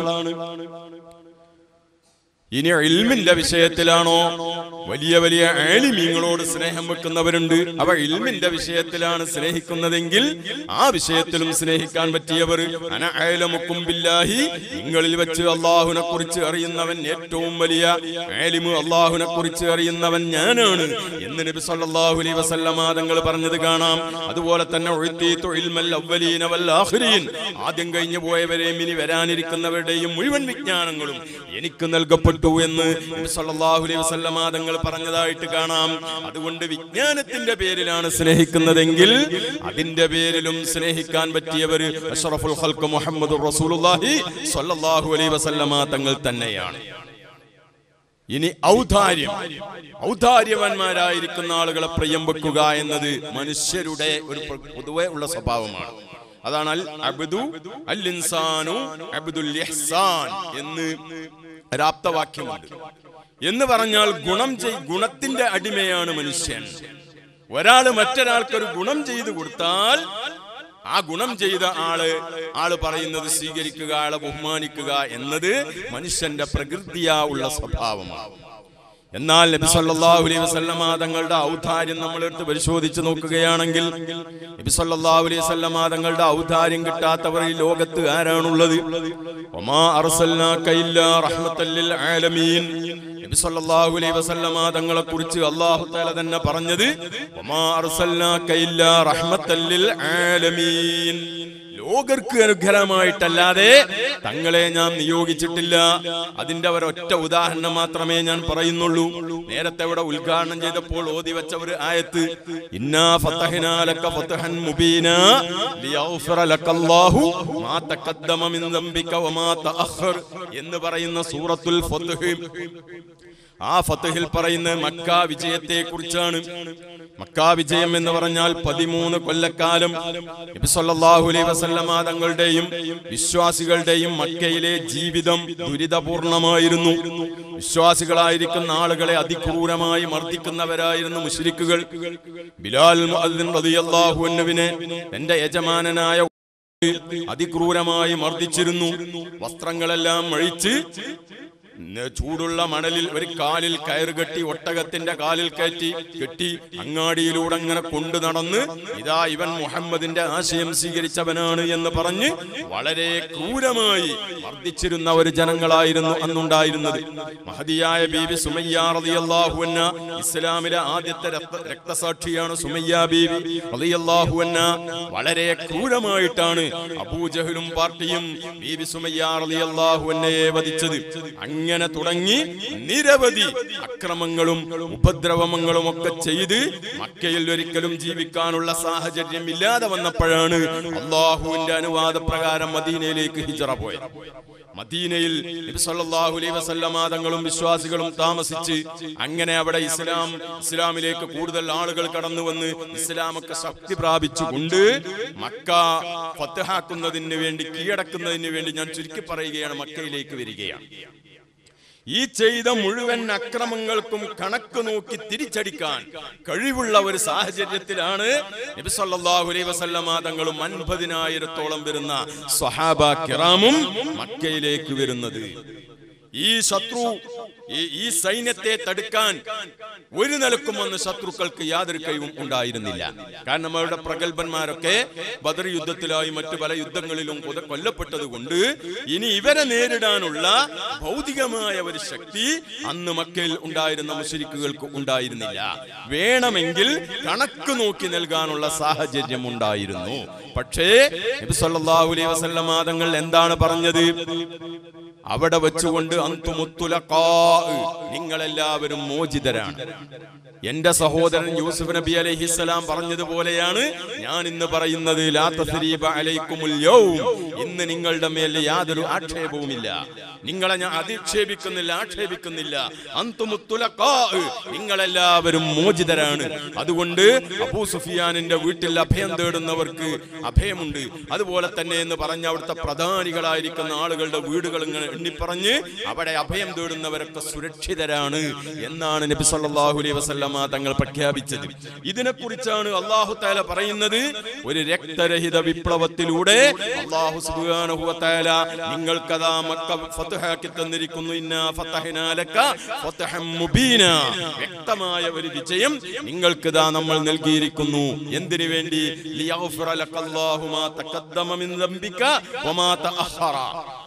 ഇനി ഇൽമിന്റെ വിഷയത്തിലാണോ വലിയ വലിയ ആലിമീങ്ങളോട് സ്നേഹം വെക്കുന്നവരുണ്ട് അവ ഇൽമിന്റെ വിഷയത്തിലാണ് സ്നേഹിക്കുന്നതെങ്കിൽ ആ വിഷയത്തിലും സ്നേഹിക്കാൻ പറ്റിയവർ അന അയലമുക്കും ബില്ലാഹി നിങ്ങളിൽ വെച്ച് അള്ളാഹുനെ കുറിച്ച് അറിയുന്നവൻ ഏറ്റവും വലിയ ആലിമു അള്ളാഹുനെ കുറിച്ച് അറിയുന്നവൻ ഞാനാണ് എന്ന് നബി സല്ലല്ലാഹു അലൈഹി വസല്ലമ തങ്ങൾ പറഞ്ഞത് കാണാം അതുപോലെ തന്നെ ഉഴ്ത്തീത്തു ഇൽമൽ അവ്വലീന വൽ ആഖിരീൻ ആദ്യം കഴിഞ്ഞു പോയവരെയും ഇനി വരാനിരിക്കുന്നവരുടെയും മുഴുവൻ വിജ്ഞാനങ്ങളും എനിക്ക് നൽകപ്പെട്ടു എന്ന് നബി സല്ലല്ലാഹു അലൈഹി വസല്ലമ തങ്ങൾ പറഞ്ഞതായിട്ട് കാണാം അതുകൊണ്ട് വിജ്ഞാനത്തിന്റെ പേരിലാണ് സ്നേഹിക്കുന്നതെങ്കിൽ അതിന്റെ പേരിലും സ്നേഹിക്കാൻ പറ്റിയവർ അഷ്റഫുൽ ഖൽഖ് മുഹമ്മദ് റസൂലുള്ളാഹി സ്വല്ലല്ലാഹു അലൈഹി വസല്ലമ തങ്ങൾ തന്നെയാണ് ഇനി ഔദാര്യം ഔദാര്യവാന്മാരായിരിക്കുന്ന ആളുകളെ പ്രിയം വെക്കുക എന്നത് മനുഷ്യരുടെ ഒരു പ്ര- പൊതുവെ ഉള്ള സ്വഭാവമാണ് അതാണ് അൽ അബ്ദു അൽ ഇൻസാനു അബ്ദുൽ ഇഹ്സാൻ എന്ന് ഒരാപ്തവാക്യമുണ്ട് എന്ന് പറഞ്ഞാൽ ഗുണം ചെയ് ഗുണത്തിന്റെ അടിമയാണ് മനുഷ്യൻ ഒരാള് മറ്റൊരാൾക്കൊരു ഗുണം ചെയ്തു കൊടുത്താൽ ആ ഗുണം ചെയ്ത ആള് ആള് പറയുന്നത് സ്വീകരിക്കുക ആളെ ബഹുമാനിക്കുക എന്നത് മനുഷ്യന്റെ പ്രകൃതിയാ ഉള്ള സ്വഭാവമാണ് എന്നാൽ നബി സല്ലല്ലാഹു അലൈഹി വസല്ലമ തങ്ങളുടെ ഔദാര്യം നമ്മൾ എടുത്ത് പരിശോധിച്ച് നോക്കുകയാണെങ്കിൽ നബി സല്ലല്ലാഹു അലൈഹി വസല്ലമ തങ്ങളുടെ ഔദാര്യം കിട്ടാത്തവർ ഈ ലോകത്ത് ആരാണുള്ളത് വമാ അർസൽനാക ഇല്ലാ റഹ്മത്തൽ ലിൽ ആലമീൻ നബി സല്ലല്ലാഹു അലൈഹി വസല്ലമ തങ്ങളെ കുറിച്ച് അല്ലാഹു തആല തന്നെ പറഞ്ഞത് വമാ അർസൽനാക ഇല്ലാ റഹ്മത്തൽ ലിൽ ആലമീൻ ലോകർക്ക് അനുഗ്രഹമായിട്ടല്ലാതെ തങ്ങളെ ഞാൻ നിയോഗിച്ചിട്ടില്ല അതിന്റെ ഒരൊറ്റ ഉദാഹരണം മാത്രമേ ഞാൻ പറയുന്നുള്ളൂ നേരത്തെ ഇവിടെ ഉദ്ഘാടനം ചെയ്തപ്പോൾ ഓതി വെച്ച ഒരു ആയത്ത് ഇന്നാ ഫതഹ്നാ ലക ഫതഹൻ മുബീന ലിയഗ്ഫിറ ലകല്ലാഹു മാ തഖദ്ദമ മിൻ ദംബിക വമാ തഅഖർ എന്ന് പറയുന്ന സൂറത്തുൽ ഫത്ഹ് ആ ഫത്തഹിൽ പറയുന്ന മക്ക വിജയത്തെ കുറിച്ചാണ് മക്ക വിജയം എന്ന് പറഞ്ഞാൽ പതിമൂന്ന് കൊല്ലക്കാലം നബി സല്ലല്ലാഹു അലൈഹി വസല്ലമ തങ്ങളുടെയും വിശ്വാസികളുടെയും മക്കയിലെ ജീവിതം ദുരിതപൂർണമായിരുന്നു വിശ്വാസികളായിരിക്കുന്ന ആളുകളെ അതിക്രൂരമായി മർദ്ദിക്കുന്നവരായിരുന്നു മുശ്രിക്കുകൾ ബിലാൽ മുഅദ്ദിൻ റളിയല്ലാഹു അൻഹുവിനെ തന്റെ യജമാനനായ അതിക്രൂരമായി മർദ്ദിച്ചിരുന്നു വസ്ത്രങ്ങളെല്ലാം അഴിച്ച് ന- ചൂടുള്ള മണലിൽ ഒരു കാലിൽ കയറ് കെട്ടി ഒട്ടകത്തിന്റെ കാലിൽ കയറ്റി കെട്ടി അങ്ങാടിയിലൂടെ അങ്ങനെ കൊണ്ടു നടന്ന് ഇതാ ഇവൻ മുഹമ്മദിന്റെ ആശയം സ്വീകരിച്ചവനാണ് എന്ന് പറഞ്ഞ് വളരെ ക്രൂരമായി മർദ്ദിച്ചിരുന്ന ഒരു ജനങ്ങളായിരുന്നു അന്നുണ്ടായിരുന്നത് മഹതിയായ ബീബി സുമയ്യ റളിയല്ലാഹു അൻഹ ഇസ്ലാമിലെ ആദ്യത്തെ രക്ത- രക്തസാക്ഷിയാണ് സുമയ്യ ബീബി റളിയല്ലാഹു അൻഹ വളരെ ക്രൂരമായിട്ടാണ് അബൂജഹലും പാർട്ടിയും ബീബി സുമയ്യ റളിയല്ലാഹു അൻഹയെ വധിച്ചത് അങ്ങനെ തുടങ്ങി നിരവധി അക്രമങ്ങളും ഉപദ്രവങ്ങളും ഒക്കെ ചെയ്ത് മക്കയിൽ ഒരിക്കലും ജീവിക്കാനുള്ള സാഹചര്യം ഇല്ലാതെ വന്നപ്പോഴാണ് അള്ളാഹുവിന്റെ അനുവാദ പ്രകാരം മദീനയിലേക്ക് ഹിജറ പോയത് മദീനയിൽ നബി സല്ലല്ലാഹു അലൈഹി വസല്ലമ തങ്ങളും വിശ്വാസികളും താമസിച്ച് അങ്ങനെ അവിടെ ഇസ്ലാം ഇസ്ലാമിലേക്ക് കൂടുതൽ ആളുകൾ കടന്നു വന്ന് ഇസ്ലാമൊക്കെ ശക്തി പ്രാപിച്ചുകൊണ്ട് മക്ക ഫത്തഹാക്കുന്നതിന് വേണ്ടി കീഴടക്കുന്നതിന് വേണ്ടി ഞാൻ ചുരുക്കി പറയുകയാണ് മക്കയിലേക്ക് വരികയാണ് ഈ ചെയ്ത മുഴുവൻ അക്രമങ്ങൾക്കും കണക്ക് നോക്കി തിരിച്ചടിക്കാൻ കഴിവുള്ള ഒരു സാഹചര്യത്തിലാണ് നബി സല്ലല്ലാഹു അലൈഹി വസല്ലമ തങ്ങളും അൻപതിനായിരത്തോളം വരുന്ന സ്വഹാബ കിറാമും മക്കയിലേക്ക് വരുന്നത് ഈ ശത്രു ഈ- ഈ സൈന്യത്തെ തടുക്കാൻ ഒരു നിലക്കും വന്ന് ശത്രുക്കൾക്ക് യാതൊരു കഴിവും ഉണ്ടായിരുന്നില്ല കാരണം അവരുടെ പ്രഗത്ഭന്മാരൊക്കെ ബദർ യുദ്ധത്തിലായി മറ്റു പല യുദ്ധങ്ങളിലും കൊത- കൊല്ലപ്പെട്ടത് കൊണ്ട് ഇനി ഇവരെ നേരിടാനുള്ള ഭൗതികമായ ഒരു ശക്തി അന്ന് മക്കയിൽ ഉണ്ടായിരുന്ന മുഷരിക്കുകൾക്ക് ഉണ്ടായിരുന്നില്ല വേണമെങ്കിൽ കണക്ക് നോക്കി നൽകാനുള്ള സാഹചര്യം ഉണ്ടായിരുന്നു പക്ഷേ നബി സല്ലല്ലാഹു അലൈഹി വസല്ലമ തങ്ങൾ എന്താണ് പറഞ്ഞത് അവിടെ വെച്ചുകൊണ്ട് അന്തുമുത്തുലക്കാ നിങ്ങളെല്ലാവരും മോചിതരാണ് എന്റെ സഹോദരൻ യൂസുഫ് നബി അലൈഹിസ്സലാം പറഞ്ഞതുപോലെയാണ് ഞാൻ ഇന്ന് പറയുന്നത് ലാ തസ്രീബ അലൈക്കുമുൽ യൗം ഇന്ന് നിങ്ങളുടെ മേൽ യാതൊരു ആക്ഷേപവുമില്ല നിങ്ങളെ ഞാൻ അധിക്ഷേപിക്കുന്നില്ല ആക്ഷേപിക്കുന്നില്ല അന്തുമുത്തുലക്കാ നിങ്ങളെല്ലാവരും മോചിതരാണ് അതുകൊണ്ട് അബൂ സുഫിയാനിന്റെ വീട്ടിൽ അഭയം തേടുന്നവർക്ക് അഭയമുണ്ട് അതുപോലെ തന്നെ എന്ന് പറഞ്ഞ അവിടുത്തെ പ്രധാനികളായിരിക്കുന്ന ആളുകളുടെ വീടുകൾ ഇങ്ങനെ എണ്ണിപ്പറഞ്ഞ് അവിടെ അഭയം തേടുന്നവരൊക്കെ സുരക്ഷിതരാണ് എന്നാണ് നബി സല്ലല്ലാഹു അലൈഹി വസല്ലമ തങ്ങൾ പ്രഖ്യാപിച്ചത് ഇതിനെക്കുറിച്ചാണ് അള്ളാഹു താല പറയുന്നത് ഒരു രക്തരഹിത വിപ്ലവത്തിലൂടെ അള്ളാഹു സുബ്ഹാനഹു വ തആല നിങ്ങൾക്കതാ മക്ക ഫത്ഹാക്കി തന്നിരിക്കുന്നു ഇന്നാ ഫതഹ്നാ ലക ഫതഹം മുബീന വ്യക്തമായ ഒരു വിജയം നിങ്ങൾക്ക് ഇതാ നമ്മൾ നൽകിയിരിക്കുന്നു എന്തിനു വേണ്ടി ലിയഗ്ഫിറ ലക്കല്ലാഹു മാ തഖദ്ദമ മിൻ ദംബിക വമാ തഅഖറ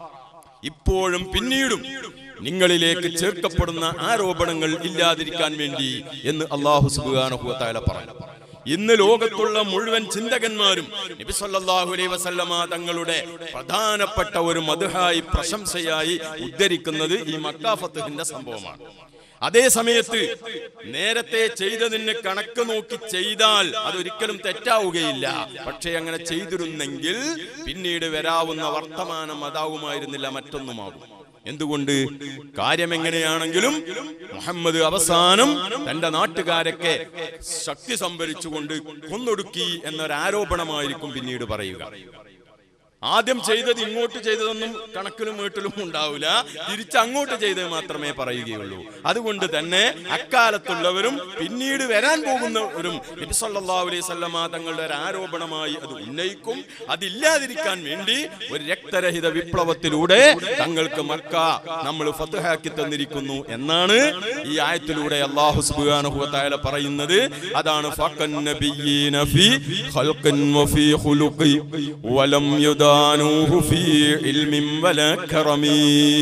ഇപ്പോഴും പിന്നീടും നിങ്ങളിലേക്ക് ചേർക്കപ്പെടുന്ന ആരോപണങ്ങൾ ഇല്ലാതിരിക്കാൻ വേണ്ടി എന്ന് അള്ളാഹു സുബ്ഹാനഹു വ തആല പറഞ്ഞു ഇന്ന് ലോകത്തുള്ള മുഴുവൻ ചിന്തകന്മാരും നബി സല്ലല്ലാഹു അലൈഹി വസല്ലമ തങ്ങളുടെ പ്രധാനപ്പെട്ട ഒരു മധുഹായി പ്രശംസയായി ഉദ്ധരിക്കുന്നത് ഈ മക്കാ ഫത്ഹിന്റെ സംഭവമാണ് അതേ സമയത്ത് നേരത്തെ ചെയ്തതിന് കണക്ക് നോക്കി ചെയ്താൽ അതൊരിക്കലും തെറ്റാവുകയില്ല പക്ഷേ അങ്ങനെ ചെയ്തിരുന്നെങ്കിൽ പിന്നീട് വരാവുന്ന വർത്തമാനം അതാവുമായിരുന്നില്ല മറ്റൊന്നുമാകും എന്തുകൊണ്ട് കാര്യം എങ്ങനെയാണെങ്കിലും മുഹമ്മദ് അവസാനം തന്റെ നാട്ടുകാരൊക്കെ ശക്തി സംഭരിച്ചുകൊണ്ട് കൊന്നൊടുക്കി എന്നൊരാരോപണമായിരിക്കും പിന്നീട് പറയുക ആദ്യം ചെയ്തത് ഇങ്ങോട്ട് ചെയ്തതൊന്നും കണക്കിലും വീട്ടിലും ഉണ്ടാവില്ല തിരിച്ച് അങ്ങോട്ട് ചെയ്തത് മാത്രമേ പറയുകയുള്ളൂ അതുകൊണ്ട് തന്നെ അക്കാലത്തുള്ളവരും പിന്നീട് വരാൻ പോകുന്നവരും നബി സല്ലല്ലാഹു അലൈഹി വസല്ലമ തങ്ങളുടെ ഒരു ആരോപണമായി അത് ഉന്നയിക്കും അതില്ലാതിരിക്കാൻ വേണ്ടി ഒരു രക്തരഹിത വിപ്ലവത്തിലൂടെ തങ്ങൾക്ക് മക്ക നമ്മൾ ഫത്ഹാക്കി തന്നിരിക്കുന്നു എന്നാണ് ഈ ആയത്തിലൂടെ അല്ലാഹു സുബ്ഹാനഹു വ തആല പറയുന്നത് അതാണ് ഫഖൻ നബിയ്യീന ഫീ ഖൽഖിൻ വഫീ ഖുലുഖി വലം യുദാനൂഹു ഫീ ഇൽമിൻ വലാ കറമീ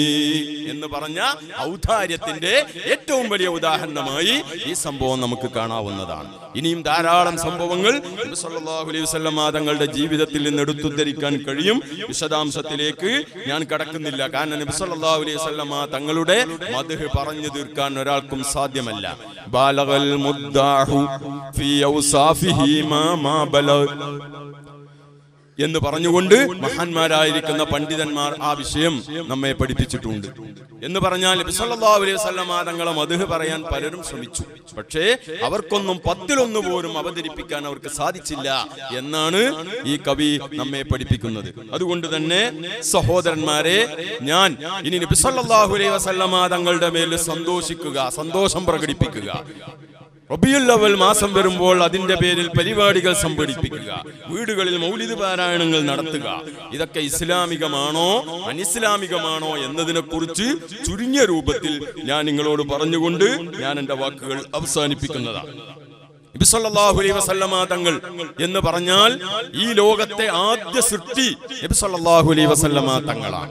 എന്ന് പറഞ്ഞ ഔദാര്യത്തിന്റെ ഏറ്റവും വലിയ ഉദാഹരണമായി ഈ സംഭവം നമുക്ക് കാണാവുന്നതാണ് ഇനിയും ധാരാളം സംഭവങ്ങൾ നബി സല്ലല്ലാഹു അലൈഹി വസല്ലമ തങ്ങളുടെ ജീവിതത്തിൽ നിന്ന് എടുത്തുദ്ധരിക്കാൻ കഴിയും വിശദാംശത്തിലേക്ക് ഞാൻ കടക്കുന്നില്ല കാരണം നബി സല്ലല്ലാഹു അലൈഹി വസല്ലമ തങ്ങളുടെ മദ്ഹ് പറഞ്ഞു തീർക്കാൻ ഒരാൾക്കും സാധ്യമല്ല ബാലഗൽ മുദ്ദാഹു ഫീ ഔസാഫിഹി മാ മാ ബലഗ് എന്ന് പറഞ്ഞുകൊണ്ട് മഹാന്മാരായിരിക്കുന്ന പണ്ഡിതന്മാർ ആ വിഷയം നമ്മെ പഠിപ്പിച്ചിട്ടുണ്ട് എന്ന് പറഞ്ഞാൽ നബി സല്ലല്ലാഹു അലൈഹി വസല്ലമ തങ്ങളെ മധുഹ് പറയാൻ പലരും ശ്രമിച്ചു പക്ഷേ അവർക്കൊന്നും പത്തിലൊന്നു പോലും അവതരിപ്പിക്കാൻ അവർക്ക് സാധിച്ചില്ല എന്നാണ് ഈ കവി നമ്മെ പഠിപ്പിക്കുന്നത് അതുകൊണ്ട് തന്നെ സഹോദരന്മാരെ ഞാൻ ഇനി നബി സല്ലല്ലാഹു അലൈഹി വസല്ലമ തങ്ങളുടെ മേൽ സന്തോഷിക്കുക സന്തോഷം പ്രകടിപ്പിക്കുക റബിയുൽ അവൽ മാസം വരുമ്പോൾ അതിന്റെ പേരിൽ പരിപാടികൾ സംഘടിപ്പിക്കുക വീടുകളിൽ മൗലിദ് പാരായണങ്ങൾ നടത്തുക ഇതൊക്കെ ഇസ്ലാമികമാണോ അനിസ്ലാമികമാണോ എന്നതിനെ കുറിച്ച് ചുരുങ്ങിയ രൂപത്തിൽ ഞാൻ നിങ്ങളോട് പറഞ്ഞുകൊണ്ട് ഞാൻ എന്റെ വാക്കുകൾ അവസാനിപ്പിക്കുന്നതാണ് നബി സല്ലല്ലാഹു അലൈഹി വസല്ലമ തങ്ങൾ എന്ന് പറഞ്ഞാൽ ഈ ലോകത്തെ ആദ്യ സൃഷ്ടി നബി സല്ലല്ലാഹു അലൈഹി വസല്ലമ തങ്ങളാണ്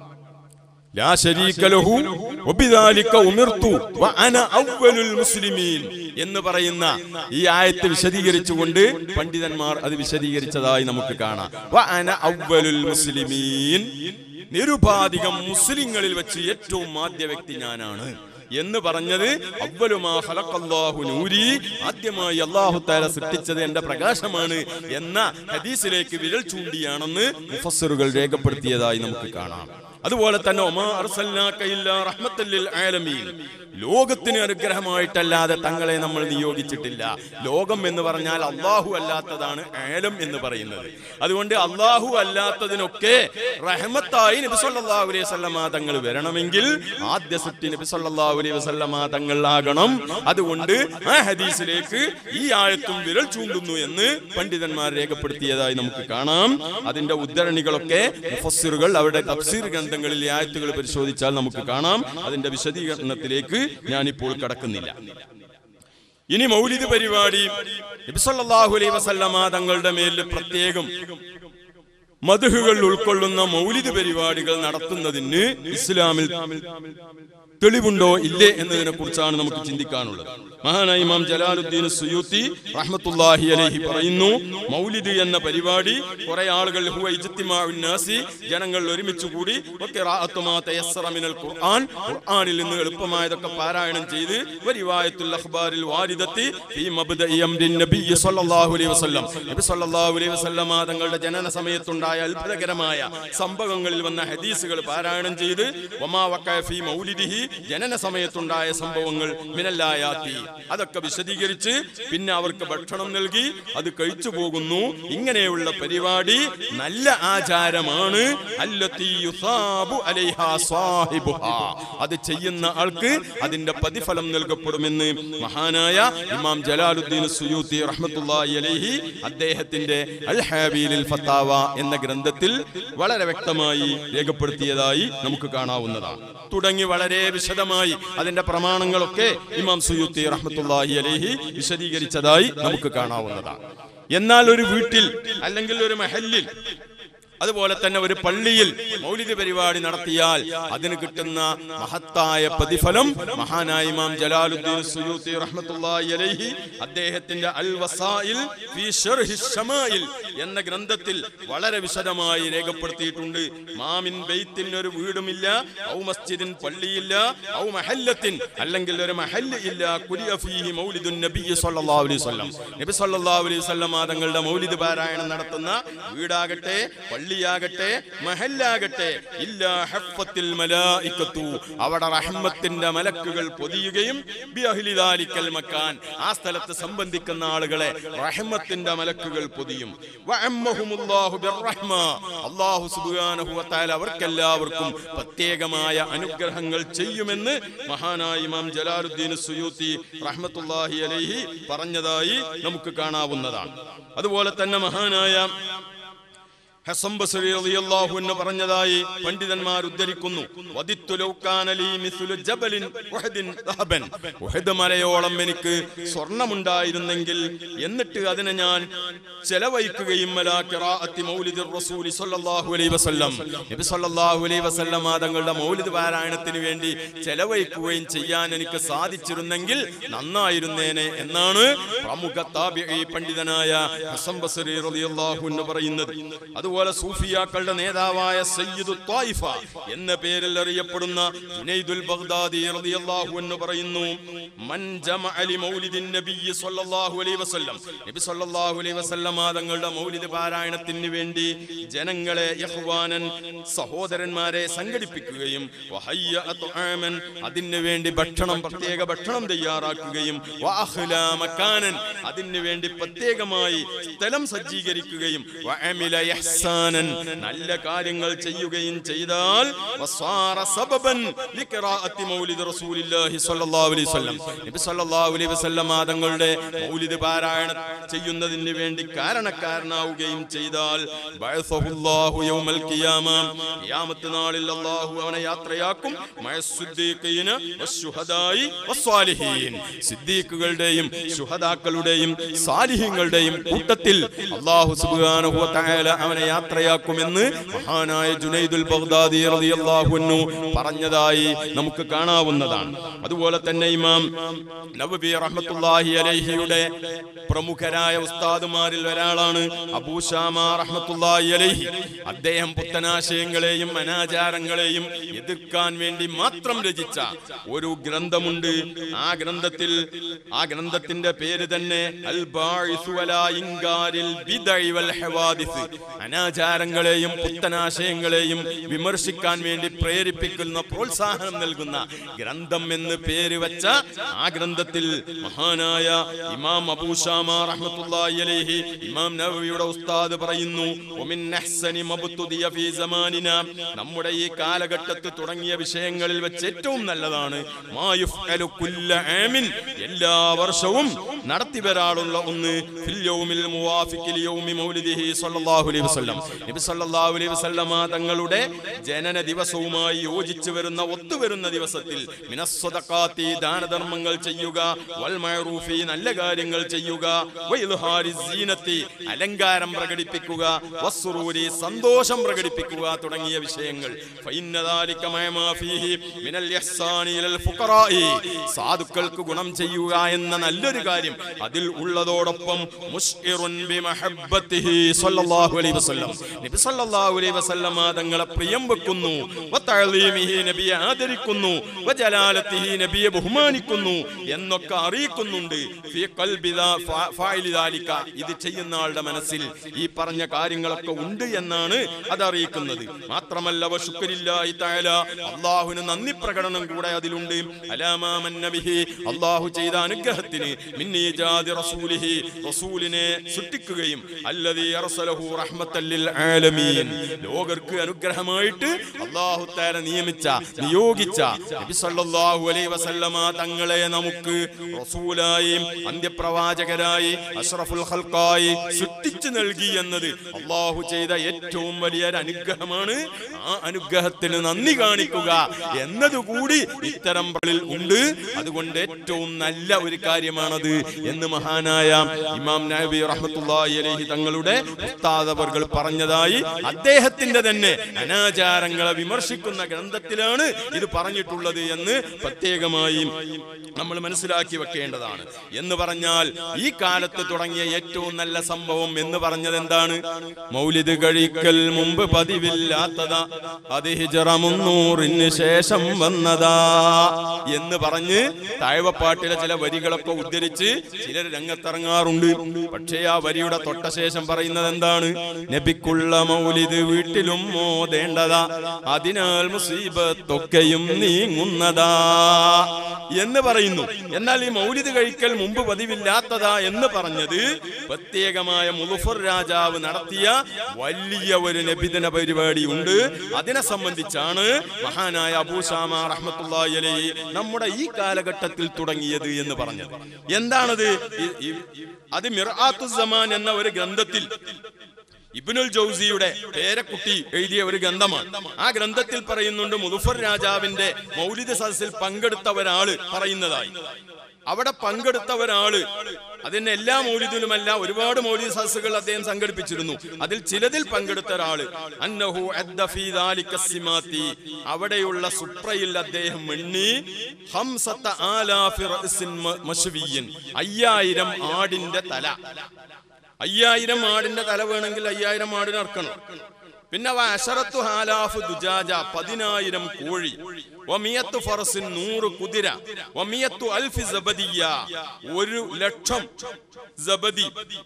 ലാ ശരീക ലഹു വബിദാലിക ഉമിർതു വഅന അവ്വലുൽ മുസ്ലിമീൻ എന്ന് പറയുന്ന ഈ ആയത്ത് വിശദീകരിച്ചുകൊണ്ട് പണ്ഡിതന്മാർ അത് വിശദീകരിച്ചതായി നമുക്ക് കാണാം വഅന അവ്വലുൽ മുസ്ലിമീൻ നിരുപാധികം മുസ്ലിങ്ങളിൽ വെച്ച് ഏറ്റവും ആദ്യ വ്യക്തി ഞാനാണ് എന്ന് പറഞ്ഞത് അവലുമാ ഖലഖല്ലാഹു നൂരി ആദ്യമായി അല്ലാഹു തആല സൃഷ്ടിച്ചത് എന്റെ പ്രകാശമാണ് എന്ന ഹദീസിലേക്ക് വിരൽ ചൂണ്ടിയാണെന്ന് മുഫസ്സിറുകൾ രേഖപ്പെടുത്തിയതായി നമുക്ക് കാണാം അതുപോലെ തന്നെ ഒമാ അർസൽനാക ഇല്ലാ റഹ്മത്തൽ ലിൽ ആലമീൻ ലോകത്തിന് അനുഗ്രഹമായിട്ടല്ലാതെ തങ്ങളെ നമ്മൾ നിയോഗിച്ചിട്ടില്ല ലോകം എന്ന് പറഞ്ഞാൽ അള്ളാഹു അല്ലാത്തതാണ് ആലം എന്ന് പറയുന്നത് അതുകൊണ്ട് അള്ളാഹു അല്ലാത്തതിനൊക്കെ റഹ്മത്തായി നബി സല്ലല്ലാഹു അലൈഹി വസല്ലമ തങ്ങൾ വരണമെങ്കിൽ ആദ്യ സൃഷ്ടി നബി സല്ലല്ലാഹു അലൈഹി വസല്ലമ തങ്ങളാകണം അതുകൊണ്ട് ആ ഹദീസിലേക്ക് ഈ ആയത്തും വിരൽ ചൂണ്ടുന്നു എന്ന് പണ്ഡിതന്മാർ രേഖപ്പെടുത്തിയതായി നമുക്ക് കാണാം അതിന്റെ ഉദ്ധരണികളൊക്കെ മുഫസ്സിറുകൾ അവരുടെ തഫ്സീർ ഗ്രന്ഥങ്ങളിൽ ഈ ആയത്തുകൾ പരിശോധിച്ചാൽ നമുക്ക് കാണാം അതിന്റെ വിശദീകരണത്തിലേക്ക് ഞാനിപ്പോൾ കടക്കുന്നില്ല ഇനി മൗലിദ് പരിപാടി നബിസല്ലാഹു അലൈഹി വസല്ലമ തങ്ങളുടെ മേലിൽ പ്രത്യേകം മധുഹുകൾ ഉൾക്കൊള്ളുന്ന മൗലിദ് പരിപാടികൾ നടത്തുന്നതിന് ഇസ്ലാമിൽ തെളിവുണ്ടോ ഇല്ലേ എന്നതിനെ കുറിച്ചാണ് നമുക്ക് ചിന്തിക്കാനുള്ളത് മഹാനായ ഇമാം ജലാലുദ്ദീൻ സുയൂത്തി റഹ്മത്തുല്ലാഹി അലൈഹി പറയുന്നു മൗലിദ് എന്ന പരിപാടി കുറെ ആളുകൾ ഹുവ ഇജ്തിമാഉൻ നാസി ജനങ്ങൾ ഒരുമിച്ച് കൂടി വഖിറാഅത്തു മാ തയസ്സറ മിനൽ ഖുർആൻ ഖുർആനിൽ നിന്ന് എളുപ്പമായതൊക്കെ പാരായണം ചെയ്ത് വരിവായത്തുൽ അഖ്ബാരിൽ വാരിദത്തി ഫീ മബ്ദഇ അംരിൻ നബി സ്വല്ലല്ലാഹു അലൈഹി വസല്ലം നബി സ്വല്ലല്ലാഹു അലൈഹി വസല്ലം തങ്ങളുടെ ജനന സമയത്തുണ്ടായ അത്ഭുതകരമായ സംഭവങ്ങളിൽ വന്ന ഹദീസുകൾ പാരായണം ചെയ്ത് വമാ വഖഅ ഫീ മൗലിദിഹി ജനന സമയത്തുണ്ടായ സംഭവങ്ങൾ മിനല്ലായാത്തി അതൊക്കെ വിശദീകരിച്ച് പിന്നെ അവർക്ക് ഭക്ഷണം നൽകി അത് കഴിച്ചു പോകുന്നു ഇങ്ങനെയുള്ള പരിപാടി നല്ല ആചാരമാണ് അല്ലത്തി യുസാബു അലൈഹാ സ്വാഹിബുഹാ. അത് ചെയ്യുന്ന ആൾക്ക് അതിന്റെ പ്രതിഫലം നൽകപ്പെടുമെന്ന് മഹാനായ ഇമാം ജലാലുദ്ദീൻ സുയൂത്തി റഹ്മത്തുള്ളാഹി അലൈഹി അദ്ദേഹത്തിന്റെ അൽ ഹാബീലിൽ ഫത്താവ എന്ന ഗ്രന്ഥത്തിൽ വളരെ വ്യക്തമായി രേഖപ്പെടുത്തിയതായി നമുക്ക് കാണാവുന്നതാണ് തുടങ്ങി വളരെ വിശദമായി അതിന്റെ പ്രമാണങ്ങളൊക്കെ ഇമാം സുയൂത്തി റഹ്മത്തുള്ളാഹി അലൈഹി വിശദീകരിച്ചതായി നമുക്ക് കാണാവുന്നതാണ് എന്നാൽ ഒരു വീട്ടിൽ അല്ലെങ്കിൽ ഒരു മഹല്ലിൽ അതുപോലെ തന്നെ ഒരു പള്ളിയിൽ മൗലിക പരിപാടി നടത്തിയാൽ അതിന് കിട്ടുന്ന മഹത്തായ പ്രതിഫലം മഹാനായ ഇമാം ജലാലുദ്ദീൻ സുയൂത്തി റഹ്മത്തുള്ളാഹി അലൈഹി അദ്ദേഹത്തിന്റെ അൽ വസായിൽ ഫീ ശർഹി ശമായിൽ എന്ന ഗ്രന്ഥത്തിൽ വളരെ വിശദമായി രേഖപ്പെടുത്തിയിട്ടുണ്ട് മാമിൻ ബൈത്തിൻ ഒരു വീടുമില്ല ഔ മസ്ജിദിൻ പള്ളിയില്ല ഔ മഹല്ലത്തിൻ അല്ലെങ്കിൽ ഒരു മഹല്ല് ഇല്ല കുലിയ ഫീഹി മൗലിദുൻ നബി സല്ലല്ലാഹു അലൈഹി വസല്ലം നബി സല്ലല്ലാഹു അലൈഹി വസല്ലം തങ്ങളുടെ മൗലിദ് പാരായണം നടത്തുന്ന വീടാകട്ടെ പള്ളിയാകട്ടെ മഹല്ലാകട്ടെ ഇല്ലാ ഹഫത്തിൽ മലായിക്കത്തു അവിടെ റഹ്മത്തിന്റെ മലക്കുകൾ പൊതിയുകയും ബി അഹ്ലി ദാലിക്കൽ മക്കാൻ ആ സ്ഥലത്ത് സംബന്ധിക്കുന്ന ആളുകളെ റഹ്മത്തിന്റെ മലക്കുകൾ പൊതിയും വഅമ്മഹുമുല്ലാഹു ബിർറഹ്മ അല്ലാഹു സുബ്ഹാനഹു വ തആല അവർക്കെല്ലാവർക്കും പ്രത്യേകമായ അനുഗ്രഹങ്ങൾ ചെയ്യുമെന്ന് മഹാനായ ഇമാം ജലാലുദ്ദീൻ സുയൂത്തി റഹ്മത്തുള്ളാഹി അലൈഹി പറഞ്ഞതായി നമുക്ക് കാണാവുന്നതാണ് അതുപോലെ തന്നെ മഹാനായ ഹസൻ ബസ്രി റളിയല്ലാഹു അൻഹു പറഞ്ഞതായി പണ്ഡിതന്മാർ ഉദ്ധരിക്കുന്നു വദിത്തു ലൗ കാന ലീ മിസ്ലു ജബലിൻ ഉഹദിൻ ദഹബൻ ഉഹദ് മലയോളം എനിക്ക് സ്വർണമുണ്ടായിരുന്നെങ്കിൽ എന്നിട്ട് അതിനെ ഞാൻ ചെലവഴിക്കുകയും അലാ ഖിറാഅത്തി മൗലിദിർ റസൂലി സ്വല്ലല്ലാഹു അലൈഹി വസല്ലം നബി സ്വല്ലല്ലാഹു അലൈഹി വസല്ലം തങ്ങളുടെ മൗലിദ് പാരായണത്തിന് വേണ്ടി ചെലവഴിക്കുകയും ചെയ്യാൻ എനിക്ക് സാധിച്ചിരുന്നെങ്കിൽ നന്നായിരുന്നേനെ എന്നാണ് പ്രമുഖ താബിഈ പണ്ഡിതനായ ഹസൻ ബസ്രി റളിയല്ലാഹു അൻഹു പറയുന്നത് അതുപോലെ സൂഫിയാക്കളുടെ നേതാവായ സയ്യിദു ത്വായിഫ എന്ന പേരിൽ അറിയപ്പെടുന്ന ജുനൈദുൽ ബഗ്ദാദി റളിയല്ലാഹു അൻഹു പറയുന്നു മൻ ജമഅ ലി മൗലിദിൻ നബിയ്യി സ്വല്ലല്ലാഹു അലൈഹി വസല്ലം നബി സ്വല്ലല്ലാഹു അലൈഹി വസല്ലം തങ്ങളുടെ മൗലിദ് പാരായണത്തിന് വേണ്ടി ജനങ്ങളെ യഹ്വാനൻ സഹോദരന്മാരെ സംഘടിപ്പിക്കുകയും വഹയ്യ തുആമൻ അതിന് വേണ്ടി ഭക്ഷണം പ്രത്യേക ഭക്ഷണം തയ്യാറാക്കുകയും വഅഖ്ലാ മക്കാനൻ അതിന് വേണ്ടി പ്രത്യേകമായി സ്ഥലം സജ്ജീകരിക്കുകയും വഅമില ഇഹ്സാനൻ നല്ല കാര്യങ്ങൾ ചെയ്യുകയും ചെയ്താൽ വസാറ സബബൻ ലിഖിറാഅത്തി മൗലിദ് റസൂലില്ലാഹി സ്വല്ലല്ലാഹു അലൈഹി വസല്ലം നബി സ്വല്ലല്ലാഹു അലൈഹി വസല്ലം തങ്ങളുടെ മൗലിദ് പാരായണം ചെയ്യുന്നതിന് വേണ്ടി കാരണക്കാരനാവുകയും ചെയ്താൽ ബഅസഹുല്ലാഹു യൗമൽ ഖിയാമ ഖിയാമത്ത് നാളിൽ അല്ലാഹു അവനെ യാത്രയാക്കും മഅസ്സുദ്ദീഖീന വശുഹദായി വസ്സാലിഹീൻ സിദ്ദീഖുകളുടെയും ശുഹദാക്കളുടെയും സാലിഹീങ്ങളുടെയും കൂട്ടത്തിൽ അല്ലാഹു സുബ്ഹാനഹു വ തആല അവനെ യാത്രയാക്കുമെന്ന് മഹാനായ ജുനൈദുൽ ബഗ്ദാദി റളിയല്ലാഹു അൻഹു പറഞ്ഞതായി നമുക്ക് കാണാവുന്നതാണ് അതുപോലെ തന്നെ ഇമാം നബവി റഹ്മത്തുള്ളാഹി അലൈഹിയുടെ പ്രമുഖരായ ഉസ്താദുമാരിൽ ഒരാളാണ് അബൂഷാമ റഹ്മത്തുള്ളാഹി അലൈഹി അദ്ദേഹം പുത്തനാശയങ്ങളെയും അനാചാരങ്ങളെയും എതിർക്കാൻ വേണ്ടി മാത്രം രചിച്ച ഒരു ഗ്രന്ഥമുണ്ട് ആ ഗ്രന്ഥത്തിൽ ആ ഗ്രന്ഥത്തിന്റെ പേര് തന്നെ അൽ ബാഇസു അലാ ഇൻകാരിൽ ബിദഇ വൽ ഹവാദിസ് അനാചാരങ്ങളെയും പുത്തനാശയങ്ങളെയും വിമർശിക്കാൻ വേണ്ടി പ്രേരിപ്പിക്കുന്ന പ്രോത്സാഹനം നൽകുന്ന ഗ്രന്ഥം എന്ന് പേര് വെച്ച ആ ഗ്രന്ഥത്തിൽ മഹാനായ ഇമാം അബൂഷാമ റഹ്മത്തുള്ളാഹി അലൈഹി ഇമാം നവവിയുടെ ഉസ്താദ് പറയുന്നു "വമിൻ അഹ്സനി മബ്തുദിയ ഫീ സമാനിന നമ്മുടെ ഈ കാലഘട്ടത്തിൽ തുടങ്ങിയ വിഷയങ്ങളിൽ വെച്ച് ഏറ്റവും നല്ലതാണ് മാ യുഫ്അലു കുല്ല ആമിൻ എല്ലാ വർഷവും നടത്തിവരാളുള്ള ഒന്ന് ഫിൽ യൗമിൽ മുവാഫിഖിൽ യൗമി മൗലിദിഹി സ്വല്ലല്ലാഹു അലൈഹി വസല്ലം നബി സല്ലല്ലാഹു അലൈഹി വസല്ലമ തങ്ങളുടെ ജനന ദിവസവുമായി യോജിച്ചു വരുന്ന ഒത്തുവരുന്ന ദിവസത്തിൽ മിനസ്സദഖാത്തി ദാനധർമ്മങ്ങൾ ചെയ്യുക വൽ മഅറൂഫി നല്ല കാര്യങ്ങൾ ചെയ്യുക വഇൽഹാരി സീനത്തി അലങ്കാരം പ്രകടിപ്പിക്കുക വസ്സുറൂരി സന്തോഷം പ്രകടിപ്പിക്കുക തുടങ്ങിയ വിഷയങ്ങൾ ഫഇന്ന ദാലിക മഅമാ ഫീഹി മിനൽ ഇഹ്സാനി ഇലൽ ഫുഖറാഇ സാധുക്കൾക്ക് ഗുണം ചെയ്യുക എന്ന നല്ലൊരു കാര്യം അതിൽ ഉള്ളതോടൊപ്പം മുസ്ഇറുൻ ബിമഹബ്ബത്തിഹി സ്വല്ലല്ലാഹു അലൈഹി വസല്ലം നബി സല്ലല്ലാഹു അലൈഹി വസല്ലം തങ്ങളെ പ്രിയം വെക്കുന്നു വതഅലീമിഹി നബിയെ ആദരിക്കുന്നു വജലാലത്തിഹി നബിയെ ബഹുമാനിക്കുന്നു എന്നൊക്കെ അറിയിക്കുന്നുണ്ട് ഫീ ഖൽബി ദാ ഫാ- ഫാഇലി ദാലിക ഇത് ചെയ്യുന്ന ആളുടെ മനസ്സിൽ ഈ പറഞ്ഞ കാര്യങ്ങളൊക്കെ ഉണ്ട് എന്നാണ് അത് അറിയിക്കുന്നത് മാത്രമല്ല വശുക്കരില്ലാഹി തആല അല്ലാഹുവിന് നന്ദി പ്രകടനം കൂടെ അതിലുണ്ട് അലാമാ മന്ന ബിഹി അല്ലാഹു ചെയ്ത അനുഗ്രഹത്തിന് മിൻ ഈജാദി റസൂലിഹി റസൂലിനെ സൃഷ്ടിക്കുകയും അല്ലദീ അർസലഹു റഹ്മത്തൽ ലിൽ ആലമീൻ ലോകർക്ക് അനുഗ്രഹമായിട്ട് അല്ലാഹു തആല നിയമിച്ച നിയോഗിച്ച നബി സല്ലല്ലാഹു അലൈഹി വസല്ലമ തങ്ങളെ നമുക്ക് റസൂലായി അന്ത്യപ്രവാചകരായി അഷ്റഫുൽ ഖൽഖായി സൃഷ്ടിച്ചു നൽകി എന്നത് അള്ളാഹു ചെയ്ത ഏറ്റവും വലിയൊരു അനുഗ്രഹമാണ് ആ അനുഗ്രഹത്തിന് നന്ദി കാണിക്കുക എന്നതുകൂടി ഇത്തരം കളിൽ ഉണ്ട് അതുകൊണ്ട് ഏറ്റവും നല്ല ഒരു കാര്യമാണത് എന്ന് മഹാനായ ഇമാം നബി റഹ്മത്തുള്ളാഹി അലൈഹി തങ്ങളുടെ ഉസ്താദവർകൾ പറഞ്ഞതായി അദ്ദേഹത്തിന്റെ തന്നെ അനാചാരങ്ങളെ വിമർശിക്കുന്ന ഗ്രന്ഥത്തിലാണ് ഇത് പറഞ്ഞിട്ടുള്ളത് എന്ന് പ്രത്യേകമായി നമ്മൾ മനസ്സിലാക്കി വെക്കേണ്ടതാണ് എന്ന് പറഞ്ഞാൽ ഈ കാലത്ത് തുടങ്ങിയ ഏറ്റവും നല്ല സംഭവം എന്ന് പറഞ്ഞത് എന്താണ് മൗലിദ് കഴിക്കൽ മുമ്പ് പതിവില്ലാത്തതാ അത് ഹിജറ മുന്നൂറിന് ശേഷം വന്നതാ എന്ന് പറഞ്ഞ് താഴ്വപ്പാട്ടിലെ ചില വരികളൊക്കെ ഉദ്ധരിച്ച് ചിലർ രംഗത്തിറങ്ങാറുണ്ട് പക്ഷേ ആ വരിയുടെ തൊട്ട ശേഷം പറയുന്നത് എന്താണ് നബിക്കുള്ള മൗലിദ് വീട്ടിലും മോതേണ്ടതാ അതിനാൽ മുസീബത്തൊക്കെയും നീങ്ങുന്നതാ എന്ന് പറയുന്നു എന്നാൽ ഈ മൗലിദ് കഴിക്കൽ മുമ്പ് പതിവില്ലാത്തതാ എന്ന് പറഞ്ഞത് പ്രത്യേകമായ മുലുഫർ രാജാവ് നടത്തിയ വലിയ ഒരു നബിദിന പരിപാടി ഉണ്ട് അതിനെ സംബന്ധിച്ചാണ് മഹാനായ അബൂസാമ റഹ്മത്തുള്ളാഹി അലൈഹി നമ്മുടെ ഈ കാലഘട്ടത്തിൽ തുടങ്ങിയത് എന്ന് പറഞ്ഞത് എന്താണത് ഈ- ഈ- അത് മിർആത്തു സമാൻ എന്ന ഒരു ഗ്രന്ഥത്തിൽ ഇബ്നുൽ ജൗസിയുടെ പേരക്കുട്ടി എഴുതിയ ഒരു ഗ്രന്ഥമാണ് ആ ഗ്രന്ഥത്തിൽ പറയുന്നുണ്ട് മുദഫർ രാജാവിന്റെ മൗലിക സദസ്സിൽ പങ്കെടുത്ത ഒരാള് പറയുന്നതായി അവിടെ പങ്കെടുത്ത ഒരാള് അതിന് എല്ലാ മൗലിദിലുമല്ല ഒരുപാട് മൗലിക സദസ്സുകൾ അദ്ദേഹം സംഘടിപ്പിച്ചിരുന്നു അതിൽ ചിലതിൽ പങ്കെടുത്ത ഒരാള് അന്നഹു അദ്ദ ഫീ ദാലിക സിമാത്തി അവിടെയുള്ള സുപ്രയിൽ അദ്ദേഹം എണ്ണി ഹംസത്ത ആലാഫി റഅ്സിൻ മ- മശ്വിയ്യൻ അയ്യായിരം ആടിന്റെ തല അയ്യായിരം ആടിന്റെ തല വേണമെങ്കിൽ അയ്യായിരം ആടിന് ഇറക്കണം പിന്നെ വ അശറത്തു ഹാലാഫ് ദുജാജ പതിനായിരം കോഴി വമിയത്തു ഫറസിൻ നൂറ് കുതിര വമിയത്തു അൽഫി സബദിയ ഒരു ലക്ഷം സബദി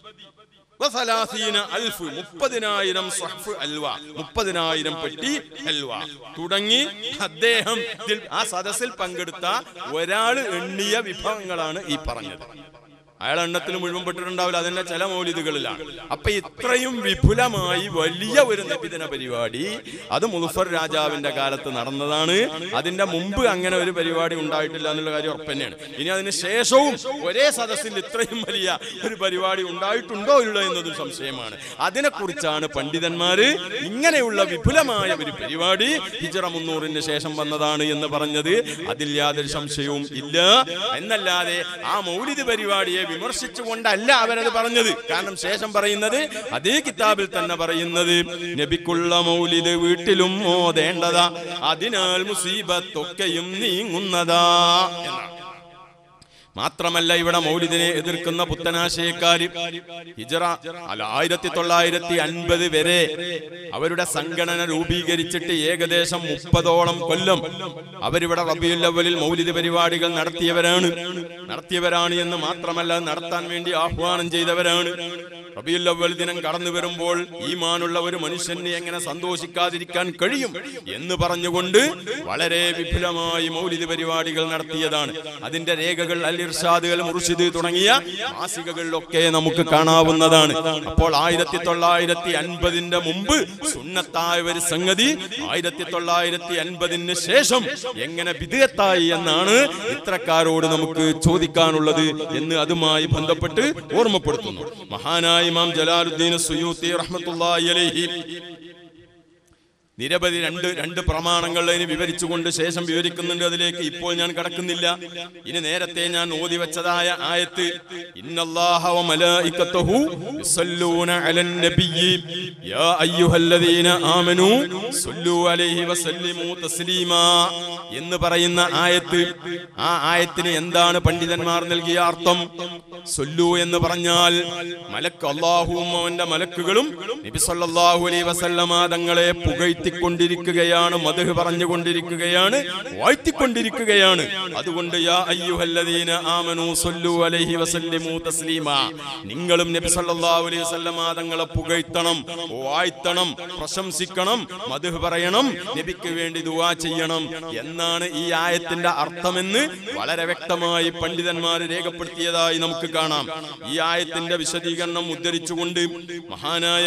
വസലാസീന അൽഫ് മുപ്പതിനായിരം സഹ്ഫ് അൽവ മുപ്പതിനായിരം പെട്ടി ഹൽവ തുടങ്ങി അദ്ദേഹം ഇതിൽ ആ സദസ്സിൽ പങ്കെടുത്ത ഒരാൾ എണ്ണിയ വിഭവങ്ങളാണ് ഈ പറഞ്ഞത് അയാൾ എണ്ണത്തിൽ മുഴുവൻ പെട്ടിട്ടുണ്ടാവില്ല അതിന്റെ ചില മൗലിദുകളിലാണ് അപ്പൊ ഇത്രയും വിപുലമായി വലിയ ഒരു നബിദിന പരിപാടി അത് മുൽഫർ രാജാവിന്റെ കാലത്ത് നടന്നതാണ് അതിന്റെ മുമ്പ് അങ്ങനെ ഒരു പരിപാടി ഉണ്ടായിട്ടില്ല എന്നുള്ള കാര്യം ഉറപ്പ് തന്നെയാണ് ഇനി അതിന് ശേഷവും ഒരേ സദസ്സിൽ ഇത്രയും വലിയ ഒരു പരിപാടി ഉണ്ടായിട്ടുണ്ടോ ഇല്ലോ എന്നതും സംശയമാണ് അതിനെക്കുറിച്ചാണ് പണ്ഡിതന്മാര് ഇങ്ങനെയുള്ള വിപുലമായ ഒരു പരിപാടി ഹിജറ മുന്നൂറിന് ശേഷം വന്നതാണ് എന്ന് പറഞ്ഞത് അതിൽ യാതൊരു സംശയവും ഇല്ല എന്നല്ലാതെ ആ മൗലിദ് പരിപാടിയെ വിമർശിച്ചുകൊണ്ടല്ല അവരത് പറഞ്ഞത് കാരണം ശേഷം പറയുന്നത് അതേ കിതാബിൽ തന്നെ പറയുന്നത് നബിക്കുള്ള മൗലിദ് വീട്ടിലും മോതേണ്ടതാ അതിനാൽ മുസീബത്തൊക്കെയും നീങ്ങുന്നതാ എന്നാണ് മാത്രമല്ല ഇവിടെ മൗലിദിനെ എതിർക്കുന്ന പുത്തനാശയക്കാര് ഹിജറ അല്ല ആയിരത്തി തൊള്ളായിരത്തി അൻപത് വരെ അവരുടെ സംഘടന രൂപീകരിച്ചിട്ട് ഏകദേശം മുപ്പതോളം കൊല്ലം അവരിവിടെ റബിയുൽ അവലിൽ മൗലിദ് പരിപാടികൾ നടത്തിയവരാണ് നടത്തിയവരാണ് എന്ന് മാത്രമല്ല നടത്താൻ വേണ്ടി ആഹ്വാനം ചെയ്തവരാണ് റബിയുൽ അവ്വൽ ദിനം കടന്നു വരുമ്പോൾ ഈമാനുള്ള ഒരു മനുഷ്യന് എങ്ങനെ സന്തോഷിക്കാതിരിക്കാൻ കഴിയും എന്ന് പറഞ്ഞുകൊണ്ട് വളരെ വിപുലമായി മൗലിക പരിപാടികൾ നടത്തിയതാണ് അതിന്റെ രേഖകൾ അൽ ഇർഷാദ് അൽ മുർഷിദ് തുടങ്ങിയ മാസികകളിലൊക്കെ നമുക്ക് കാണാവുന്നതാണ് അപ്പോൾ ആയിരത്തി തൊള്ളായിരത്തി അൻപതിന്റെ മുമ്പ് സുന്നത്തായ ഒരു സംഗതി ആയിരത്തി തൊള്ളായിരത്തി അൻപതിന് ശേഷം എങ്ങനെ വിധേയത്തായി എന്നാണ് ഇത്രക്കാരോട് നമുക്ക് ചോദിക്കാനുള്ളത് എന്ന് അതുമായി ബന്ധപ്പെട്ട് ഓർമ്മപ്പെടുത്തുന്നു മഹാനായ ഇമാം ജലാലുദ്ദീൻ സുയൂത്തി റഹ്മത്തുള്ളാഹി അലൈഹി നിരവധി രണ്ട് രണ്ട് പ്രമാണങ്ങൾ അതിന് വിവരിച്ചുകൊണ്ട് ശേഷം വിവരിക്കുന്നുണ്ട് അതിലേക്ക് ഇപ്പോൾ ഞാൻ കടക്കുന്നില്ല ഇനി നേരത്തെ ഞാൻ ഓതി വെച്ചതായ ആയത്ത് ഇന്നല്ലാഹ വ മലായികത്തുഹു യുസല്ലൂന അലൻ നബിയ്യി യാ അയ്യുഹല്ലദീന ആമനൂ സല്ലു അലൈഹി വസല്ലിമു തസ്ലീമാ എന്ന് പറയുന്ന ആയത്ത് ആ ആയത്തിന് എന്താണ് പണ്ഡിതന്മാർ നൽകിയ അർത്ഥം സൊല്ലു എന്ന് പറഞ്ഞാൽ മലക്ക് അള്ളാഹുവും അവന്റെ മലക്കുകളും നബി സല്ലല്ലാഹു അലൈഹി വസല്ലമ തങ്ങളെ പുകഴ്ത്തിക്കൊണ്ടിരിക്കുകയാണ് മധു പറഞ്ഞുകൊണ്ടിരിക്കുകയാണ് വാഴ്ത്തിക്കൊണ്ടിരിക്കുകയാണ് അതുകൊണ്ട് യാ അയ്യുഹല്ലദീന ആമനു സല്ലു അലൈഹി വസല്ലിമു തസ്ലീമാ നിങ്ങളും നബി സല്ലല്ലാഹു അലൈഹി വസല്ലമ തങ്ങളെ പുകഴ്ത്തണം വാഴ്ത്തണം പ്രശംസിക്കണം മധു പറയണം നബിക്ക് വേണ്ടി ദുആ ചെയ്യണം എന്നാണ് ഈ ആയത്തിന്റെ അർത്ഥമെന്ന് വളരെ വ്യക്തമായി പണ്ഡിതന്മാർ രേഖപ്പെടുത്തിയതായി നമുക്ക് കാണാം ഈ ആയത്തിന്റെ വിശദീകരണം ഉദ്ധരിച്ചുകൊണ്ട് മഹാനായ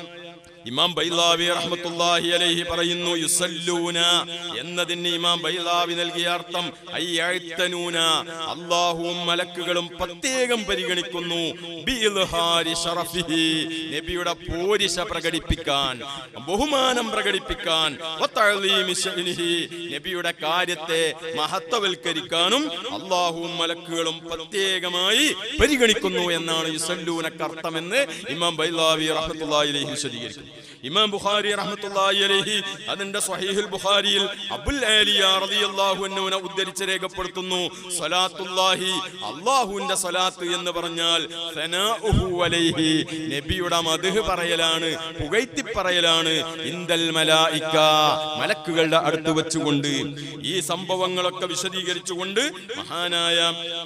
ഇമാം ബൈലാവി റഹ്മത്തുള്ളാഹി അലൈഹി പറയുന്നു യുസല്ലൂന എന്നതിന് ഇമാം ബൈലാവി നൽകിയ അർത്ഥം അയ്യഅ്തനൂന അല്ലാഹുവും മലക്കുകളും പ്രത്യേകം പരിഗണിക്കുന്നു ബിഇൽഹാരി ശറഫിഹി നബിയുടെ പോരിശ പ്രകടിപ്പിക്കാൻ ബഹുമാനം പ്രകടിപ്പിക്കാൻ വതഅലീമി ശഅനിഹി നബിയുടെ കാര്യത്തെ മഹത്വവൽക്കരിക്കാനും അല്ലാഹുവും മലക്കുകളും പ്രത്യേകമായി പരിഗണിക്കുന്നു എന്നാണ് യുസല്ലൂനക്ക് അർത്ഥമെന്ന് ഇമാം ബൈലാവി റഹ്മത്തുള്ളാഹി അലൈഹി വിശദീകരിക്കുന്നു ഇമാം ബുഖാരി റഹ്മത്തുള്ളാഹി അലൈഹി അതിന്റെ സ്വഹീഹുൽ ബുഖാരിയിൽ അബുൽ ആലിയ റളിയല്ലാഹു അൻഹുവിനെ ഉദ്ധരിച്ച് രേഖപ്പെടുത്തുന്നു സ്വലാത്തുല്ലാഹി അല്ലാഹുവിന്റെ സ്വലാത്ത് എന്ന് പറഞ്ഞാൽ സനാഉഹു അലൈഹി നബിയുടെ മദ്ഹ് പറയലാണ് പുകഴ്ത്തി പറയലാണ് ഇന്ദൽ മലായിക്ക മലക്കുകളുടെ അടുത്ത് വെച്ചുകൊണ്ട് ഈ സംഭവങ്ങളൊക്കെ വിശദീകരിച്ചുകൊണ്ട് മഹാനായ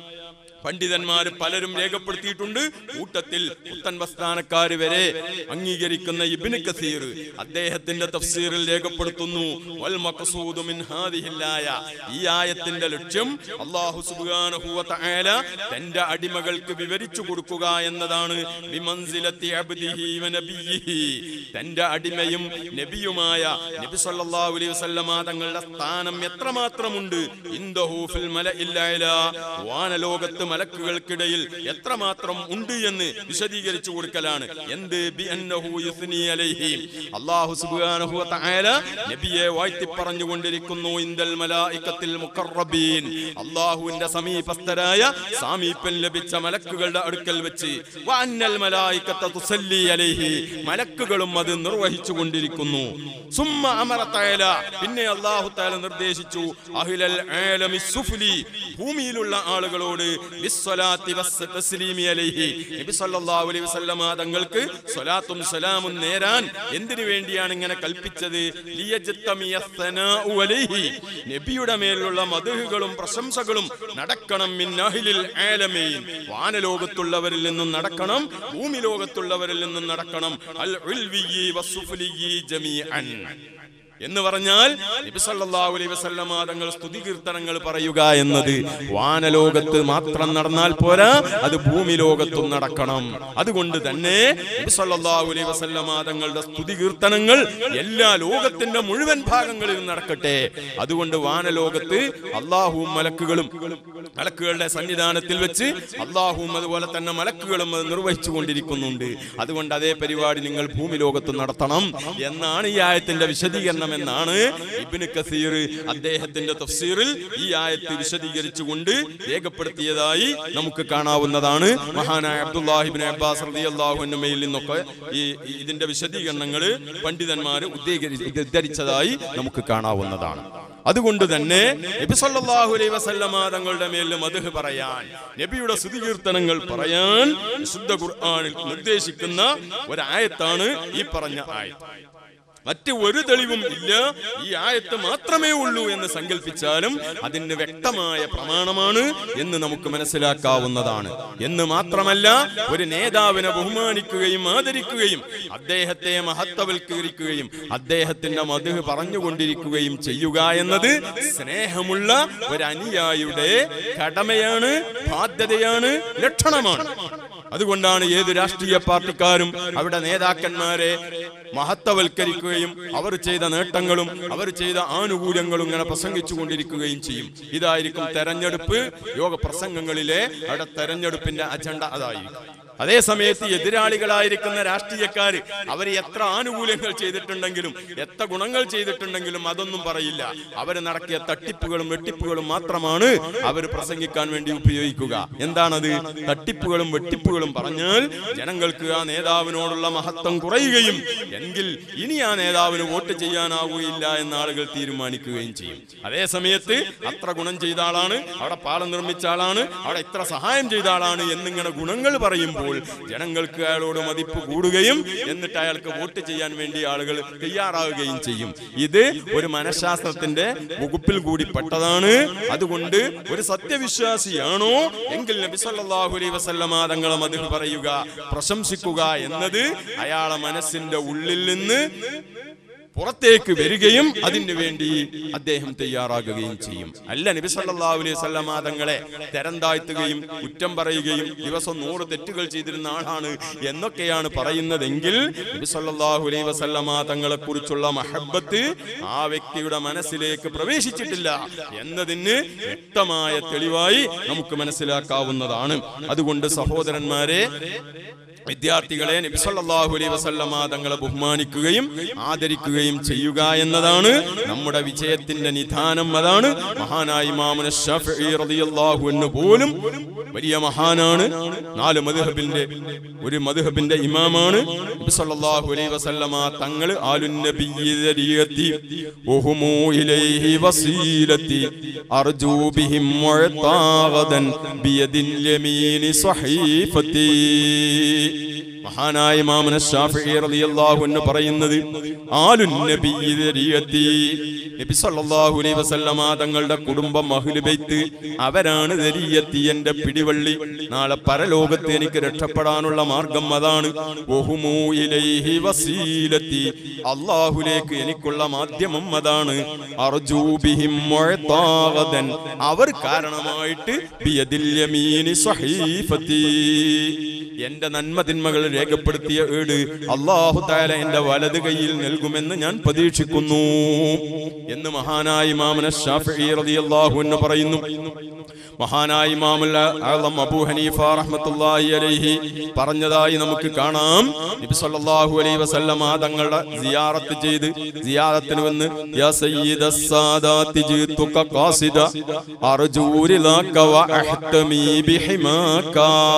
പണ്ഡിതന്മാര് പലരും രേഖപ്പെടുത്തിയിട്ടുണ്ട് കൂട്ടത്തിൽ പുത്തൻ പ്രസ്ഥാനക്കാര് വരെ അംഗീകരിക്കുന്ന ഇബ്നു കസീർ അദ്ദേഹത്തിന്റെ തഫ്സീറിൽ രേഖപ്പെടുത്തുന്നു വൽ മഖ്സൂദു മിൻ ഹാദിഹിൽ ആയ ഈ ആയത്തിന്റെ ലക്ഷ്യം അല്ലാഹു സുബ്ഹാനഹു വ തആല തന്റെ അടിമകൾക്ക് വിവരിച്ചു കൊടുക്കുക എന്നതാണ് ബിമൻസിലത്തി അബ്ദിഹി വ നബിയിഹി തന്റെ അടിമയും നബിയുമായ നബി സല്ലല്ലാഹു അലൈഹി വസല്ലമ തങ്ങളുടെ സ്ഥാനം എത്രമാത്രമുണ്ട് ഇൻദഹു ഫിൽ മലഇൽ അഅല വാനലോകത്ത് മലക്കുകൾക്കിടയിൽ എത്രമാത്രം ഉണ്ട് എന്ന് വിശദീകരിച്ചു കൊടുക്കലാണ് എന്ത് ബി അന്നഹു യുസ്നി അലൈഹി അല്ലാഹു സുബ്ഹാനഹു വ തആല നബിയെ വാഴ്ത്തി പറഞ്ഞുകൊണ്ടിരിക്കുന്നു ഇന്ദൽ മലായികത്തിൽ മുഖറബീൻ അല്ലാഹുവിന്റെ സമീപസ്ഥരായ സാമീപ്യം ലഭിച്ച മലക്കുകളുടെ അടുക്കൽ വെച്ച് വ അന്നൽ മലായികത്ത തുസല്ലി അലൈഹി മലക്കുകളും അത് നിർവഹിച്ചു കൊണ്ടിരിക്കുന്നു സുമ്മ അമറ തആല പിന്നെ അല്ലാഹു തആല നിർദ്ദേശിച്ചു അഹ്ലൽ ആലമി സുഫ്ലി ഭൂമിയിലുള്ള ആളുകളോട് ബിസ്സലാത്തി വസ്സ തസ്ലീമി അലൈഹി നബി സല്ലല്ലാഹു അലൈഹി വസല്ലമ തങ്ങൾക്ക് സ്വലാത്തും സലാമും നേരാൻ എന്തിനു വേണ്ടിയാണ് ഇങ്ങനെ കൽപ്പിച്ചത് ലിയജ്തമിയ സനാഉ അലൈഹി നബിയുടെ മേലുള്ള മദഹുകളും പ്രശംസകളും നടക്കണം മിൻ അഹ്ലിൽ ആലമീൻ വാനലോകത്തുള്ളവരിൽ നിന്നും നടക്കണം ഭൂമി ലോകത്തുള്ളവരിൽ നിന്നും നടക്കണം അൽ ഉൽവിയി വസ്സുഫ്ലിയി ജമീഅൻ എന്ന് പറഞ്ഞാൽ നബി സല്ലല്ലാഹു അലൈഹി വസല്ലമ തങ്ങൾ സ്തുതി കീർത്തനങ്ങൾ പറയുക എന്നത് വാനലോകത്ത് മാത്രം നടന്നാൽ പോരാ അത് ഭൂമി ലോകത്തും നടക്കണം അതുകൊണ്ട് തന്നെ നബി സല്ലല്ലാഹു അലൈഹി വസല്ലമ തങ്ങളുടെ സ്തുതി കീർത്തനങ്ങൾ എല്ലാ ലോകത്തിന്റെ മുഴുവൻ ഭാഗങ്ങളിലും നടക്കട്ടെ അതുകൊണ്ട് വാനലോകത്ത് അള്ളാഹുവും മലക്കുകളും മലക്കുകളുടെ സന്നിധാനത്തിൽ വെച്ച് അള്ളാഹുവും അതുപോലെ തന്നെ മലക്കുകളും അത് നിർവഹിച്ചു കൊണ്ടിരിക്കുന്നുണ്ട് അതുകൊണ്ട് അതേ പരിപാടി നിങ്ങൾ ഭൂമി ലോകത്ത് നടത്തണം എന്നാണ് ഈ ആയത്തിന്റെ വിശദീകരണം എന്നാണ് ഇബ്നു കസീർ അദ്ദേഹത്തിന്റെ തഫ്സീറിൽ ഈ ആയത്ത് വിശദീകരിച്ചുകൊണ്ട് രേഖപ്പെടുത്തിയതായി നമുക്ക് കാണാവുന്നതാണ് മഹാനായ അബ്ദുല്ലാഹിബിൻ അബ്ബാസ് റളിയല്ലാഹു അൻഹുമയിൽ നിന്നൊക്കെ ഈ ഈ ഇതിന്റെ വിശദീകരണങ്ങൾ പണ്ഡിതന്മാർ ഉദ്ധീകരി- ഉദ്ധരിച്ചതായി നമുക്ക് കാണാവുന്നതാണ് അതുകൊണ്ട് തന്നെ നബി സല്ലല്ലാഹു അലൈഹി വസല്ലമ തങ്ങളുടെ മേൽ മദ്ഹ് പറയാൻ നബിയുടെ സ്തുതികീർത്തനങ്ങൾ പറയാൻ വിശുദ്ധ ഖുർആനിൽ നിർദ്ദേശിക്കുന്ന ഒരു ആയത്താണ് ഈ പറഞ്ഞ ആയത്ത് മറ്റ് ഒരു തെളിവും ഇല്ല ഈ ആയത്ത് മാത്രമേ ഉള്ളൂ എന്ന് സങ്കല്പിച്ചാലും അതിന് വ്യക്തമായ പ്രമാണമാണ് എന്ന് നമുക്ക് മനസ്സിലാക്കാവുന്നതാണ് എന്ന് മാത്രമല്ല ഒരു നേതാവിനെ ബഹുമാനിക്കുകയും ആദരിക്കുകയും അദ്ദേഹത്തെ മഹത്വവൽക്കരിക്കുകയും അദ്ദേഹത്തിന്റെ മധു പറഞ്ഞുകൊണ്ടിരിക്കുകയും ചെയ്യുക എന്നത് സ്നേഹമുള്ള ഒരു അനുയായിയുടെ കടമയാണ് ബാധ്യതയാണ് ലക്ഷണമാണ് അതുകൊണ്ടാണ് ഏത് രാഷ്ട്രീയ പാർട്ടിക്കാരും അവിടെ നേതാക്കന്മാരെ മഹത്വവൽക്കരിക്കുകയും അവർ ചെയ്ത നേട്ടങ്ങളും അവർ ചെയ്ത ആനുകൂല്യങ്ങളും ഇങ്ങനെ പ്രസംഗിച്ചു കൊണ്ടിരിക്കുകയും ചെയ്യും ഇതായിരിക്കും തെരഞ്ഞെടുപ്പ് യോഗ പ്രസംഗങ്ങളിലെ അവിടെ തെരഞ്ഞെടുപ്പിന്റെ അജണ്ട അതായിരിക്കും അതേ സമയത്ത് എതിരാളികളായിരിക്കുന്ന രാഷ്ട്രീയക്കാര് അവർ എത്ര ആനുകൂല്യങ്ങൾ ചെയ്തിട്ടുണ്ടെങ്കിലും എത്ര ഗുണങ്ങൾ ചെയ്തിട്ടുണ്ടെങ്കിലും അതൊന്നും പറയില്ല അവർ നടത്തിയ തട്ടിപ്പുകളും വെട്ടിപ്പുകളും മാത്രമാണ് അവർ പ്രസംഗിക്കാൻ വേണ്ടി ഉപയോഗിക്കുക എന്താണത് തട്ടിപ്പുകളും വെട്ടിപ്പുകളും പറഞ്ഞാൽ ജനങ്ങൾക്ക് ആ നേതാവിനോടുള്ള മഹത്വം കുറയുകയും എങ്കിൽ ഇനി ആ നേതാവിന് വോട്ട് ചെയ്യാനാവുകയില്ല എന്ന ആളുകൾ തീരുമാനിക്കുകയും ചെയ്യും അതേ സമയത്ത് അത്ര ഗുണം ചെയ്ത ആളാണ് അവിടെ പാലം നിർമ്മിച്ച ആളാണ് അവിടെ ഇത്ര സഹായം ചെയ്ത ആളാണ് എന്നിങ്ങനെ ഗുണങ്ങൾ പറയുമ്പോൾ ജനങ്ങൾക്ക് അയാളോട് മതിപ്പ് കൂടുകയും എന്നിട്ട് അയാൾക്ക് വോട്ട് ചെയ്യാൻ വേണ്ടി ആളുകൾ തയ്യാറാവുകയും ചെയ്യും ഇത് ഒരു മനഃശാസ്ത്രത്തിന്റെ വകുപ്പിൽ കൂടി പെട്ടതാണ് അതുകൊണ്ട് ഒരു സത്യവിശ്വാസിയാണോ എങ്കിൽ നബി സല്ലല്ലാഹു അലൈഹി വസല്ലമ തങ്ങളെ മതിൽ പറയുക പ്രശംസിക്കുക എന്നത് അയാളെ മനസ്സിന്റെ ഉള്ളിൽ നിന്ന് പുറത്തേക്ക് വരികയും അതിനു വേണ്ടി അദ്ദേഹം തയ്യാറാകുകയും ചെയ്യും അല്ല നബി സല്ലല്ലാഹു അലൈഹി വസല്ലമ തങ്ങളെ തരം താഴ്ത്തുകയും കുറ്റം പറയുകയും ദിവസം നൂറ് തെറ്റുകൾ ചെയ്തിരുന്ന ആളാണ് എന്നൊക്കെയാണ് പറയുന്നതെങ്കിൽ നബി സല്ലല്ലാഹു അലൈഹി വസല്ലമ തങ്ങളെ കുറിച്ചുള്ള മഹബത്ത് ആ വ്യക്തിയുടെ മനസ്സിലേക്ക് പ്രവേശിച്ചിട്ടില്ല എന്നതിന് വ്യക്തമായ തെളിവായി നമുക്ക് മനസ്സിലാക്കാവുന്നതാണ് അതുകൊണ്ട് സഹോദരന്മാരെ വിദ്യാർത്ഥികളെ നബി സല്ലല്ലാഹു അലൈഹി വസല്ലമ തങ്ങളെ ബഹുമാനിക്കുകയും ആദരിക്കുകയും ചെയ്യുക എന്നതാണ് നമ്മുടെ വിജയത്തിന്റെ നിധാനം അതാണ് മഹാനായ ഇമാമുന ശാഫിഈ റളിയല്ലാഹു അൻഹു പോലും വലിയ മഹാനാണ് നാല് മദ്ഹബിന്റെ ഒരു മദ്ഹബിന്റെ ഇമാമാണ് നബി സല്ലല്ലാഹു അലൈഹി വസല്ലമ തങ്ങൾ ആലുൻ നബിയ്യി ദരിയത്തി വഹുമു ഇലൈഹി വസീലത്തി അർജു ബിഹിം മുഅതാഗദൻ ബിയദിൽ യമീനി സ്വഹീഫത്തി മഹാനായ ഇമാമുന ശാഫിഈ റളിയല്ലാഹു അൻഹു പറയുന്നത് ആലുൻ നബിയ്യി ദരിയത്തി നബി സല്ലല്ലാഹു അലൈഹി വസല്ലമ തങ്ങളുടെ കുടുംബം അഹ്ലു ബൈത്ത് അവരാണ് ദരിയത്തി എന്റെ പിടിവള്ളി നാളെ പരലോകത്ത് എനിക്ക് രക്ഷപ്പെടാനുള്ള മാർഗം അതാണ് വഹുമു ഇലൈഹി വസീലത്തി അള്ളാഹുലേക്ക് എനിക്കുള്ള മാധ്യമം അതാണ് അർജൂ ബിഹിം മുഅതാഗദൻ അവർ കാരണമായിട്ട് ബിയദിൽ യമീനി സ്വഹീഫത്തി എന്റെ നന്മ തിന്മകൾ രേഖപ്പെടുത്തിയ ഏട് അള്ളാഹു താല എന്റെ വലത് കൈയിൽ നൽകുമെന്ന് ഞാൻ പ്രതീക്ഷിക്കുന്നു എന്ന് മഹാനായ ഇമാമുന ഷാഫിഈ റളിയല്ലാഹു അൻഹു പറയുന്നു മഹാനായ ഇമാമുൽ ആലം അബൂ ഹനീഫ റഹ്മത്തുള്ളാഹി അലൈഹി പറഞ്ഞതായി നമുക്ക് കാണാം നബി സല്ലല്ലാഹു അലൈഹി വസല്ലമ തങ്ങളുടെ സിയാറത്ത് ചെയ്ത് സിയാറത്തിന് വന്ന് യാ സയ്യിദ സാദാത്തി ജീതുക ഖാസിദ അർജൂരിലാക വ അഹ്തമി ബിഹിമാക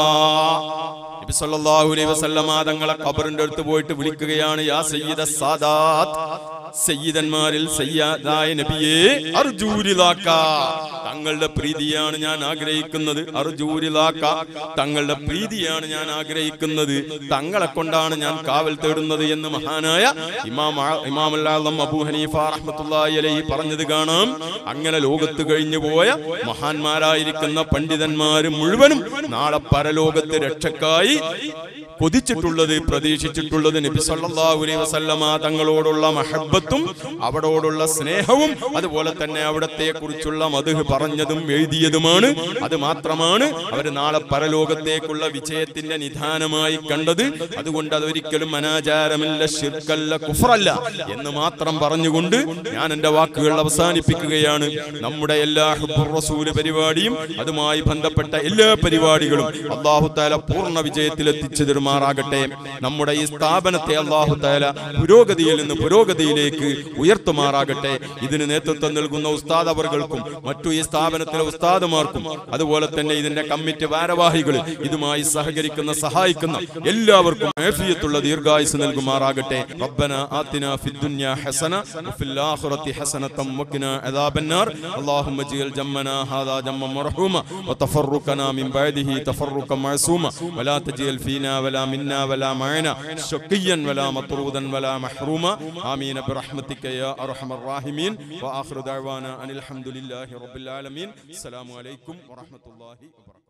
നബി സല്ലല്ലാഹു അലൈഹി വസല്ലമ തങ്ങളെ ഖബറിന്റെ അടുത്ത് പോയിട്ട് വിളിക്കുകയാണ് യാ സയ്യിദ സാദാത്ത് സയ്യിദന്മാരിൽ സയ്യാദായ നബിയെ അർജൂരിലാക്ക തങ്ങളുടെ പ്രീതിയാണ് ഞാൻ ആഗ്രഹിക്കുന്നത് അർജൂരിലാക്ക തങ്ങളുടെ പ്രീതിയാണ് ഞാൻ ആഗ്രഹിക്കുന്നത് തങ്ങളെ കൊണ്ടാണ് ഞാൻ കാവൽ തേടുന്നത് എന്ന് മഹാനായ ഇമാം ആ- ഇമാം അല്ലാഹം അബൂ ഹനീഫ റഹ്മത്തുള്ളാഹി അലൈഹി പറഞ്ഞത് കാണാം അങ്ങനെ ലോകത്ത് കഴിഞ്ഞു പോയ മഹാന്മാരായിരിക്കുന്ന പണ്ഡിതന്മാര് മുഴുവനും നാളെ പരലോകത്ത് രക്ഷക്കായി കൊതിച്ചിട്ടുള്ളത് പ്രതീക്ഷിച്ചിട്ടുള്ളത് നബി സല്ലല്ലാഹു അലൈഹി വസല്ലമ തങ്ങളോടുള്ള മഹബത്തും അവടോടുള്ള സ്നേഹവും അതുപോലെ തന്നെ അവിടത്തെ കുറിച്ചുള്ള മധു പറഞ്ഞതും എഴുതിയതുമാണ് അത് മാത്രമാണ് അവർ നാളെ പരലോകത്തേക്കുള്ള വിജയത്തിന്റെ നിധാനമായി കണ്ടത് അതുകൊണ്ട് അതൊരിക്കലും അനാചാരമല്ല ഷിർക്കല്ല കുഫറല്ല എന്ന് മാത്രം പറഞ്ഞുകൊണ്ട് ഞാൻ എന്റെ വാക്കുകൾ അവസാനിപ്പിക്കുകയാണ് നമ്മുടെ എല്ലാ ഹിബ്ബുർ റസൂല് പരിപാടിയും അതുമായി ബന്ധപ്പെട്ട എല്ലാ പരിപാടികളും അള്ളാഹു താല പൂർണ്ണ വിജയത്തിൽ എത്തിച്ചു തരുമാറാകട്ടെ നമ്മുടെ ഈ സ്ഥാപനത്തെ അള്ളാഹു താല പുരോഗതിയിൽ നിന്ന് പുരോഗതിയിലേക്ക് ഉയർത്തുമാറാകട്ടെ ഇതിന് നേതൃത്വം നൽകുന്ന ഉസ്താദ് അവർകൾക്കും മറ്റു ഈ സ്ഥാപനത്തിലെ ഉസ്താദുമാർക്കും അതുപോലെ തന്നെ ഇതിന്റെ കമ്മിറ്റി ഭാരവാഹികൾ ഇതുമായി സഹകരിക്കുന്ന സഹായിക്കുന്ന എല്ലാവർക്കും ആഫിയത്തുള്ള ദീർഘായുസ് നൽകുമാറാകട്ടെ റബ്ബന ആതിന ഫിദ്ദുന്യ ഹസന വഫിൽ ആഖിറതി ഹസനതം വഖിന അദാബന്നാർ اللهم اجعل جمنا هذا جما مرحوما وتفرقنا من بعده تفرقا معصوما ولا تجعل فينا ولا ولا منا ولا معنا شقيا ولا مطرودا ولا محروما آمين برحمتك يا أرحم الراحمين وآخر دعوانا أن الحمد لله رب العالمين السلام عليكم ورحمة الله وبركاته